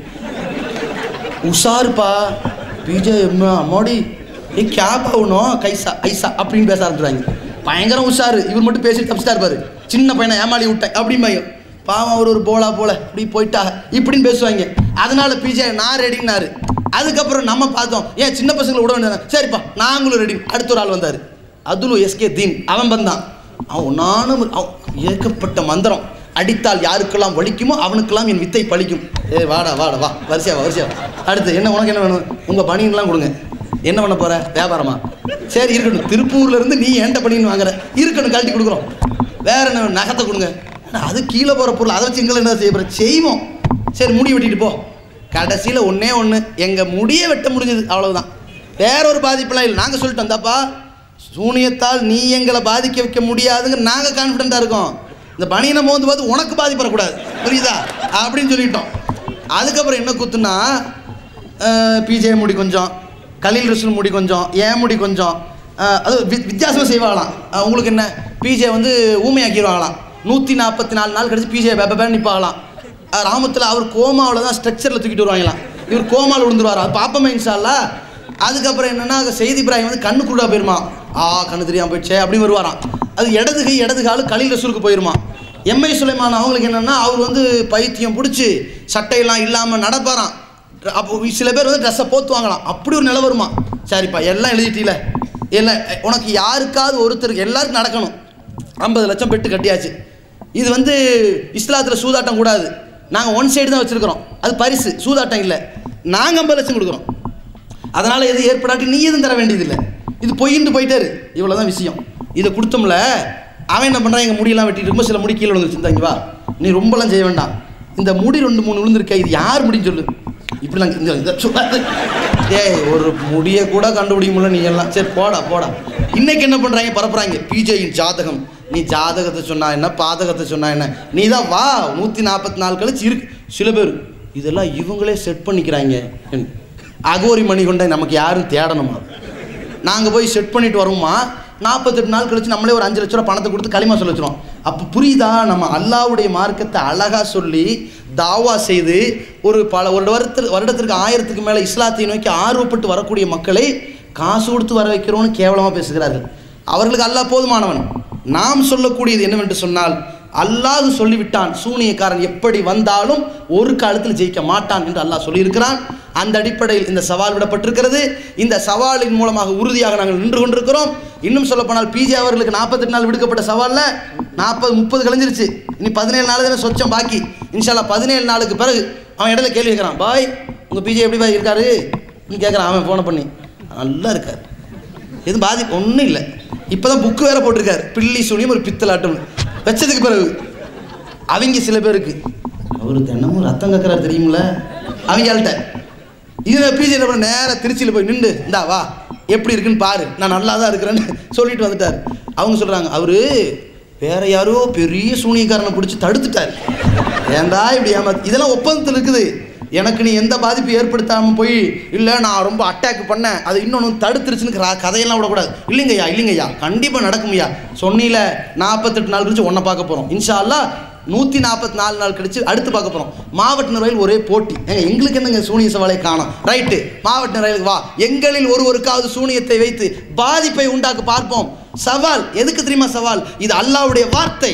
உஷாருப்பா பிஜே அம்மாடி ஏ கேப்பா ஒன்றும் கைசா ஐசா அப்படின்னு பேச ஆரம்பிச்சுறாங்க பயங்கரம் உஷாரு இவர் மட்டும் பேசிட்டு தப்பிச்சிட்டா இருப்பாரு சின்ன பையனை ஏமாளி விட்டேன் அப்படிம்பாங்க பாவம் அவர் ஒரு போலா போல இப்படி போயிட்டா இப்படின்னு பேசுவாங்க அதனால பிஜே நான் ரெடினாரு அதுக்கப்புறம் நம்ம பார்த்தோம் ஏன் சின்ன பசங்களை விட வேண்டியது சரிப்பா நாங்களும் ரெடி அடுத்த ஒரு ஆள் வந்தார் அதுலு எஸ்கே தீன் அவன் வந்தான் அவன் நானும் அவன் ஏற்கப்பட்ட மந்திரம் அடித்தால் யாருக்கெல்லாம் வலிக்குமோ அவனுக்கெல்லாம் என் வித்தை பலிக்கும் ஏ வாடா வாடா வா வரிசையா வா, வரிசையா வா. அடுத்து என்ன உனக்கு என்ன வேணும் உங்கள் பனியன்லாம் கொடுங்க என்ன பண்ண போற வியாபாரமா சரி இருக்கட்டும் திருப்பூர்ல இருந்து நீ ஏன்ட்ட பனியன் வாங்குற இருக்கட்டும் கழட்டி கொடுக்குறோம் வேற என்ன வேணும்? நகத்தை கொடுங்க ஆனா, அது கீழே போகிற பொருள் அதை வச்சு எங்களை என்ன செய்ய போகிற செய்வோம் சரி முடி வெட்டிட்டு போ கடைசியில் ஒன்றே ஒன்று எங்கள் முடியை வெட்ட முடிஞ்சது அவ்வளவுதான் வேற ஒரு பாதிப்பெல்லாம் இல்லை நாங்கள் சொல்லிட்டோம் தப்பா சூனியத்தால் நீ எங்களை பாதிக்க வைக்க முடியாதுங்க நாங்கள் கான்ஃபிடென்ட்டாக இருக்கோம் இந்த பனியனை மோந்து பார்த்து உனக்கு பாதிப்பு வரக்கூடாது புரியுதா அப்படின்னு சொல்லிட்டோம் அதுக்கப்புறம் என்ன குத்துனா பிஜே முடி கொஞ்சம் கலீல் ரசூல் முடி கொஞ்சம் ஏன் முடி கொஞ்சம் அஹ், அது வி- வித்தியாசமா செய்வாங்களாம் அஹ், உங்களுக்கு என்ன பிஜே வந்து ஊமையாக்கிடுவாங்களாம் நூற்றி நாற்பத்தி நாலு நாள் கழிச்சு பிஜே பேப்பேன்னு நிற்பாங்களாம் ராமத்தில் அவர் கோமாவில் தான் ஸ்ட்ரக்சரில் தூக்கிட்டு வருவாங்களாம் இவர் கோமாவில் விழுந்துருவார் அது பாப்பமே இன்ஷால்லா அதுக்கப்புறம் என்னன்னா அங்க செய்தி இப்ராஹிம் வந்து கண்ணு குருடா போயிருமா ஆ கண்ணு தெரியாம போயிடுச்சே அப்படின்னு வருவாராம் அது இடது கை இடது காலு கலில் ரசூலுக்கு போயிருமா எம்ஐ சுலைமான் அவங்களுக்கு என்னன்னா அவர் வந்து பைத்தியம் பிடிச்சி சட்டையெல்லாம் இல்லாமல் நடப்பாராம் அப்போ சில பேர் வந்து ட்ரெஸ்ஸை போத்து வாங்கலாம் அப்படி ஒரு நிலை வருமா சரிப்பா எல்லாம் எழுதிட்டீல எல்லாம் உனக்கு யாருக்காவது ஒருத்தருக்கு எல்லாருக்கும் நடக்கணும் ஐம்பது லட்சம் பெட்டு கட்டியாச்சு இது வந்து இஸ்லாத்தில் சூதாட்டம் கூடாது நாங்கள் ஒன் சைடு தான் வச்சுருக்கிறோம் அது பரிசு சூதாட்டம் இல்லை நாங்கள் ஐம்பது லட்சம் கொடுக்குறோம் அதனால் எது ஏற்படாட்டி நீ எதுவும் தர வேண்டியதில்லை இது பொய்ன்னு போயிட்டாரு இவ்வளோ தான் விஷயம் இதை கொடுத்தோம்ல அவன் என்ன பண்ணுறான் எங்கள் முடியெல்லாம் வெட்டிட்டு இருக்கும்போது சில முடி கீழே விழுந்துருச்சு இந்தா இங்க வா நீ ரொம்பலாம் செய்ய வேண்டாம் இந்த முடி ரெண்டு மூணு விழுந்திருக்க இது யார் முடின்னு சொல்லு இப்படிலாம் இந்த இதை சொல்லாத. ஏய் ஒரு முடியை கூட கண்டுபிடிக்க முடியல நீ எல்லாம் சரி போடா போடா இன்னைக்கு என்ன பண்ணுறாங்க பரப்புறாங்க பிஜேயின் ஜாதகம் நீ ஜாதகத்தை சொன்னா என்ன பாதகத்தை சொன்னா என்ன நீ தான் வா நூற்றி நாற்பத்தி நாலு கழிச்சு இருக்கு சில பேர் இதெல்லாம் இவங்களே செட் பண்ணிக்கிறாங்க அகோரி மணி கொண்ட நமக்கு யாரும் தேடணுமா நாங்கள் போய் செட் பண்ணிட்டு வருவோமா நாற்பத்தெட்டு நாள் கழிச்சு நம்மளே ஒரு அஞ்சு லட்ச ரூபா பணத்தை கொடுத்து களிமா சொல்ல வச்சிரும் அப்போ புரியுதா நம்ம அல்லாவுடைய மார்க்கத்தை அழகாக சொல்லி தாவா செய்து ஒரு பல ஒரு வருடத்திற்கு வருடத்திற்கு ஆயிரத்துக்கு மேலே இஸ்லாத்தை நோக்கி ஆர்வப்பட்டு வரக்கூடிய மக்களை காசு கொடுத்து வர வைக்கிறோன்னு கேவலமாக பேசுகிறார்கள் அவர்களுக்கு அல்லாஹ் போதுமானவன் நாம் சொல்லக்கூடியது என்னவென்று சொன்னால் அல்லாஹ் சொல்லிவிட்டான் சூனியக்காரன் எப்படி வந்தாலும் ஒரு காலத்தில் ஜெயிக்க மாட்டான் என்று அல்லாஹ் சொல்லியிருக்கிறான் அந்த அடிப்படையில் இந்த சவால் விடப்பட்டிருக்கிறது இந்த சவாலின் மூலமாக உறுதியாக நாங்கள் நின்று கொண்டிருக்கிறோம் இன்னும் சொல்லப்போனால் பிஜே அவர்களுக்கு நாற்பத்தெட்டு நாள் விடுக்கப்பட்ட சவாலில் நாற்பது முப்பது கழிஞ்சிருச்சு இனி பதினேழு நாள் தானே சொச்சம் பாக்கி இன்ஷால்லா பதினேழு நாளுக்கு பிறகு அவன் இடையில கேள்வி கேட்குறான் பாய் உங்கள் பிஜே எப்படி பாய் இருக்காரு கேட்குறான் அவன் ஃபோனை பண்ணி நல்லா இருக்கார் எதுவும் பாதிப்பு ஒன்றும் இல்லை இப்போ தான் புக்கு வேற போட்டிருக்காரு பில்லி சுனியும் ஒரு பித்தலாட்டம் வச்சதுக்கு பிறகு அவங்க சில பேருக்கு அவர் தினமும் ரத்தம் கக்கறாரு தெரியுமில்ல அவங்கள்ட்ட இதில் பிஜி என்ன பண்ண நேராக திருச்சியில் போய் நின்று இந்தா வா எப்படி இருக்குன்னு பாரு நான் நல்லா தான் இருக்கிறேன்னு சொல்லிட்டு வந்துட்டார் அவங்க சொல்கிறாங்க அவரு வேற யாரோ பெரிய சூனியக்காரனை பிடிச்சி தடுத்துட்டார் ஏன்டா இப்படி ஏமா இதெல்லாம் ஒப்பந்தத்தில் இருக்குது எனக்கு நீ எந்த பாதிப்பு ஏற்படுத்தாமல் போய் இல்லை நான் ரொம்ப அட்டாக் பண்ணேன் அது இன்னொன்று தடுத்துருச்சுன்னு க- கதையெல்லாம் விடக்கூடாது இல்லைங்கய்யா இல்லைங்கய்யா கண்டிப்பாக நடக்கும்யா சொன்னீல நாற்பத்தெட்டு நாள் கழிச்சு உன்னை பார்க்க போகிறோம் இன்ஷா அல்லாஹ் நூற்றி நாற்பத்தி நாலு நாள் கழிச்சு அடுத்து பார்க்க போகிறோம் மாவட்ட நிர்வாகிகள் ஒரே போட்டி ஏங்க எங்களுக்கு என்னங்க சூனிய சவாலை காணோம் ரைட்டு மாவட்ட நிர்வாகிகளுக்கு வா எங்களில் ஒருவருக்காவது சூனியத்தை வைத்து பாதிப்பை உண்டாக்க பார்ப்போம் சவால் எதுக்கு தெரியுமா சவால் இது அல்லாஹ்வுடைய வார்த்தை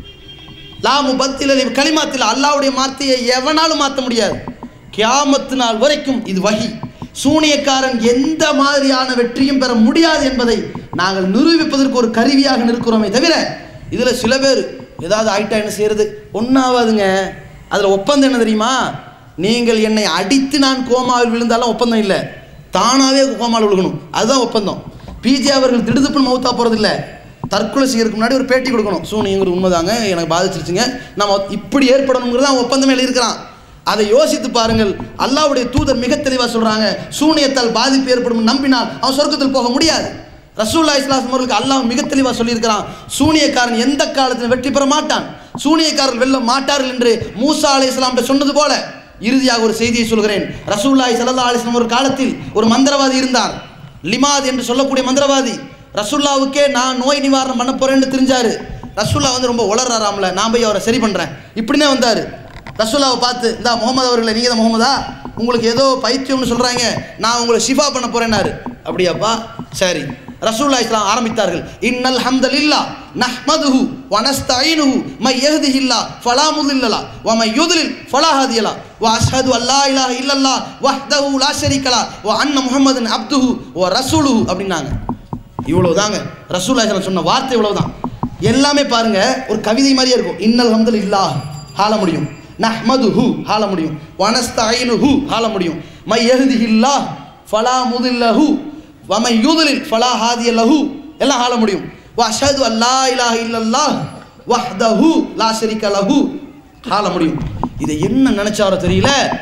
லாமு பத்தில களிமாத்தில் அல்லாஹ்வுடைய வார்த்தையை எவனாலும் மாற்ற முடியாது கியாமத்து நாள் வரைக்கும் இது வகி சூனியக்காரன் எந்த மாதிரியான வெற்றியும் பெற முடியாது என்பதை நாங்கள் நிரூபிப்பதற்கு ஒரு கருவியாக நிற்கிறோமே தவிர இதில் சில பேர் ஏதாவது ஆயிட்டா என்ன செய்யறது ஒன்றாவாதுங்க அதில் ஒப்பந்தம் என்ன தெரியுமா நீங்கள் என்னை அடித்து நான் கோமாவில் விழுந்தாலும் ஒப்பந்தம் இல்லை தானாகவே கோமாவில் விழுகணும் அதுதான் ஒப்பந்தம் பிஜே அவர்கள் திடுதுப்புன்னு மௌத்தா போகிறதில்ல தற்கொலை செய்யறதுக்கு முன்னாடி ஒரு பேட்டி கொடுக்கணும் சூனியங்கிறது உண்மைதாங்க எனக்கு பாதிச்சிருச்சுங்க நம்ம இப்படி ஏற்படணுங்கிறத அவன் ஒப்பந்தமே எழுதியிருக்கிறான் அதை யோசித்து பாருங்கள் அல்லாஹ்வுடைய தூதர் மிக தெளிவாக சொல்றாங்க சூனியத்தால் பாதிப்பு ஏற்படும் நம்பினால் அவன் சொர்க்கத்தில் போக முடியாது ரசூல்லா இஸ்லாம் அவர்களுக்கு அல்லாஹ் மிக தெளிவாக சொல்லியிருக்கிறான் சூனியக்காரன் எந்த காலத்திலும் வெற்றி பெற மாட்டான் சூனியக்காரர்கள் வெல்ல மாட்டார்கள் என்று மூசா அலை இஸ்லாம் சொன்னது போல இறுதியாக ஒரு செய்தியை சொல்கிறேன் ரசூல்லாய் சல்லா அலிஸ்லாம் ஒரு காலத்தில் ஒரு மந்திரவாதி இருந்தார் லிமாத் என்று சொல்லக்கூடிய மந்திரவாதி ரசூல்லாவுக்கே நான் நோய் நிவாரணம் பண்ண போறேன்னு தெரிஞ்சாரு ரசூல்லா வந்து ரொம்ப உளறாராம்ல நான் போய் அவரை சரி பண்ணுறேன் இப்படினே வந்தார் ரசூல்லாவை பார்த்து இந்தா முகமது அவர்களை நீங்கள் தான் முகமதா உங்களுக்கு ஏதோ பைத்தியம்னு சொல்கிறாங்க நான் உங்களை ஷிஃபா பண்ண போறேன்னாரு அப்படியாப்பா சரி ரசூல்லா இஸ்லாம் ஆரம்பித்தார்கள் இன்னல் ஹம்தலில்லா நஹ்மதுஹு வனஸ்தஈனுஹு மை யஹ்திஹில்லா ஃபலா முதில்லலா வ மை யுத்லில் ஃபலா ஹாதியலா வ அஷ்ஹது அல்லா இலாஹ இல்லல்லாஹ் வஹ்தஹு லா ஷரீக்கலா வ அன்ன முஹம்மதன் அப்துஹு வ ரசூலுஹு அப்படின்னாங்க இவ்வளவுதாங்க ரசூல்லா இஸ்லாம் சொன்ன வார்த்தை இவ்வளவுதான் எல்லாமே பாருங்க ஒரு கவிதை மாதிரியே இருக்கும் இன்னல் ஹம்தல் இல்லா ஹால முடியும் நஹ்மது ஹூ ஹால முடியும் வனஸ்தாயினு ஹூ ஹால முடியும் மை எஹதி இல்லா ஃபலா முதில்லஹு வமை யூதலில் ஃபலா ஹாதிய லஹு எல்லாம் ஹால முடியும் வ அஷஹது அல்லா இலாஹ இல்லல்லாஹ் வஹ்தஹு லா ஷரீக லஹு ஹால முடியும் இதை என்ன நினைச்சாரோ தெரியல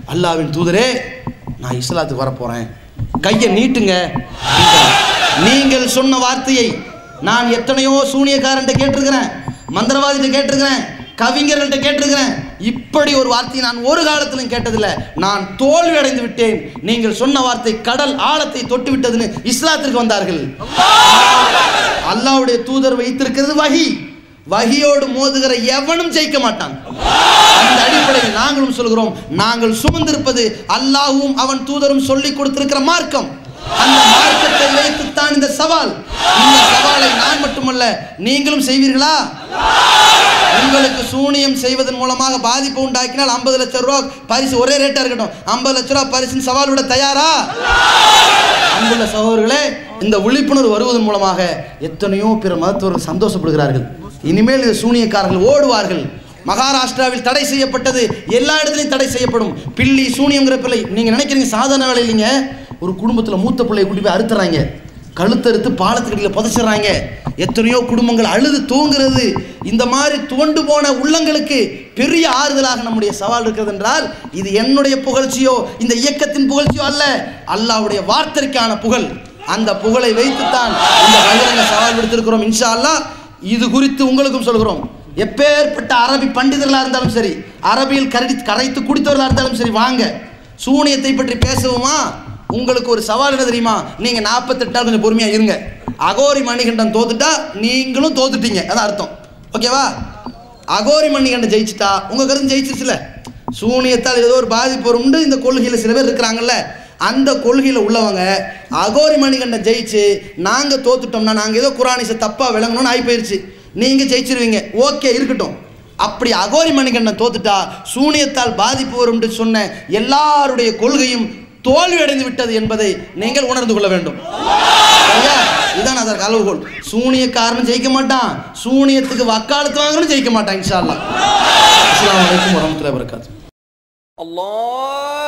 அல்லாவின் தூதரே நான் இஸ்லாத்துக்கு வரப் போறேன் கையை நீட்டுங்க அப்படின்றார். நீங்கள் சொன்ன வார்த்தையை நான் எத்தனையோ சூனியக்காரன்ட்ட கேட்டிருக்கிறேன் மந்திரவாதிகிட்ட கேட்டிருக்கிறேன் கவிஞர்கள்ட்ட கேட்டிருக்கிறேன் இப்படி ஒரு வார்த்தையை நான் ஒரு காலத்திலும் கேட்டதில்லை நான் தோல்வி அடைந்து விட்டேன் நீங்கள் சொன்ன வார்த்தை கடல் ஆழத்தை தொட்டு விட்டதுன்னு இஸ்லாத்திற்கு வந்தார்கள் அல்லாஹ்வுடைய தூதர் வைத்திருக்கிறது வஹி வஹியோடு மோதுகிற எவனும் ஜெயிக்க மாட்டான் அந்த அடிப்படையில் நாங்களும் சொல்கிறோம் நாங்கள் சுமந்திருப்பது அல்லாஹ்வும் அவன் தூதரும் சொல்லிக் கொடுத்திருக்கிற மார்க்கம் அந்த மார்க்கத்தை வைத்துத்தான் இந்த சவால் இந்த சவாலை நான் மட்டுமல்ல நீங்களும் செய்வீர்களா உங்களுக்கு சூனியம் செய்வதன் மூலமாக பாதிப்பு உண்டாக்கினால் ஐம்பது லட்சம் ரூபா பரிசு ஒரே ரேட்டா இருக்கட்டும் ஐம்பது லட்ச ரூபா பரிசின் சவால் விட தயாரா அன்புள்ள சகோதரர்களே இந்த விழிப்புணர்வு வருவதன் மூலமாக எத்தனையோ பிற மருத்துவர்கள் சந்தோஷப்படுகிறார்கள் இனிமேல் இந்த சூனியக்காரர்கள் ஓடுவார்கள் மகாராஷ்டிராவில் தடை செய்யப்பட்டது எல்லா இடத்துலையும் தடை செய்யப்படும் பில்லி சூனியங்கிற பிள்ளை நீங்கள் நினைக்கிறீங்க சாதாரண வேலை இல்லைங்க ஒரு குடும்பத்தில் மூத்த பிள்ளையை கூட்டி போய் அறுத்துறாங்க கழுத்தறுத்து பாலத்துக்கடியில் புதைச்சிடுறாங்க எத்தனையோ குடும்பங்கள் அழுது தூங்குறது இந்த மாதிரி துவண்டு போன உள்ளங்களுக்கு பெரிய ஆறுதலாக நம்முடைய சவால் இருக்கிறது என்றால் இது என்னுடைய புகழ்ச்சியோ இந்த இயக்கத்தின் புகழ்ச்சியோ அல்ல அல்லாஹ்வுடைய வார்த்தைக்கான புகழ் அந்த புகழை வைத்துத்தான் இந்த பகிரங்க சவால் விடுத்திருக்கிறோம் இன்ஷா அல்லாஹ் இது குறித்து உங்களுக்கும் சொல்கிறோம் எப்பேற்பட்ட அரபி பண்டிதர்களாக இருந்தாலும் சரி அரபியில் கரடி கரைத்து குடித்தவர்களாக இருந்தாலும் சரி வாங்க சூனியத்தை பற்றி பேசுவோமா உங்களுக்கு ஒரு சவால் என்ன தெரியுமா நீங்கள் நாற்பத்தெட்டு நாள் கொஞ்சம் பொறுமையாக இருங்க அகோரி மணிகண்டன் தோத்துட்டா நீங்களும் தோத்துட்டீங்க அதான் அர்த்தம் ஓகேவா அகோரி மணிகண்டன் ஜெயிச்சிட்டா உங்கள் கருத்து ஜெயிச்சிருச்சுல சூனியத்தால் ஏதோ ஒரு பாதிப்பு வரும்னு இந்த கொள்கையில் சில பேர் இருக்கிறாங்கல்ல அந்த கொள்கையில் உள்ளவங்க அகோரி மணிகண்டன் ஜெயிச்சு நாங்கள் தோத்துட்டோம்னா நாங்கள் ஏதோ குரானிசை தப்பாக விளங்கணும்னு ஆகி போயிருச்சு நீங்கள் ஜெயிச்சிருவீங்க ஓகே இருக்கட்டும் அப்படி அகோரி மணிகண்டன் தோத்துட்டா சூனியத்தால் பாதிப்பு வரும்னு சொன்ன எல்லாருடைய கொள்கையும் தோல்வி அடைந்து விட்டது என்பதை நீங்கள் உணர்ந்து கொள்ள வேண்டும் சரியா? இதுதான் அதற்கு அளவுகோல் சூனியக்காரனும் ஜெயிக்க மாட்டான் சூனியத்துக்கு வக்காலத்து வாங்கணும் ஜெயிக்க மாட்டான் இன்ஷா அல்லாஹ் அஸ்ஸலாமு அலைக்கும் வரமத்துல்லாஹி வபரகாத்துஹு الله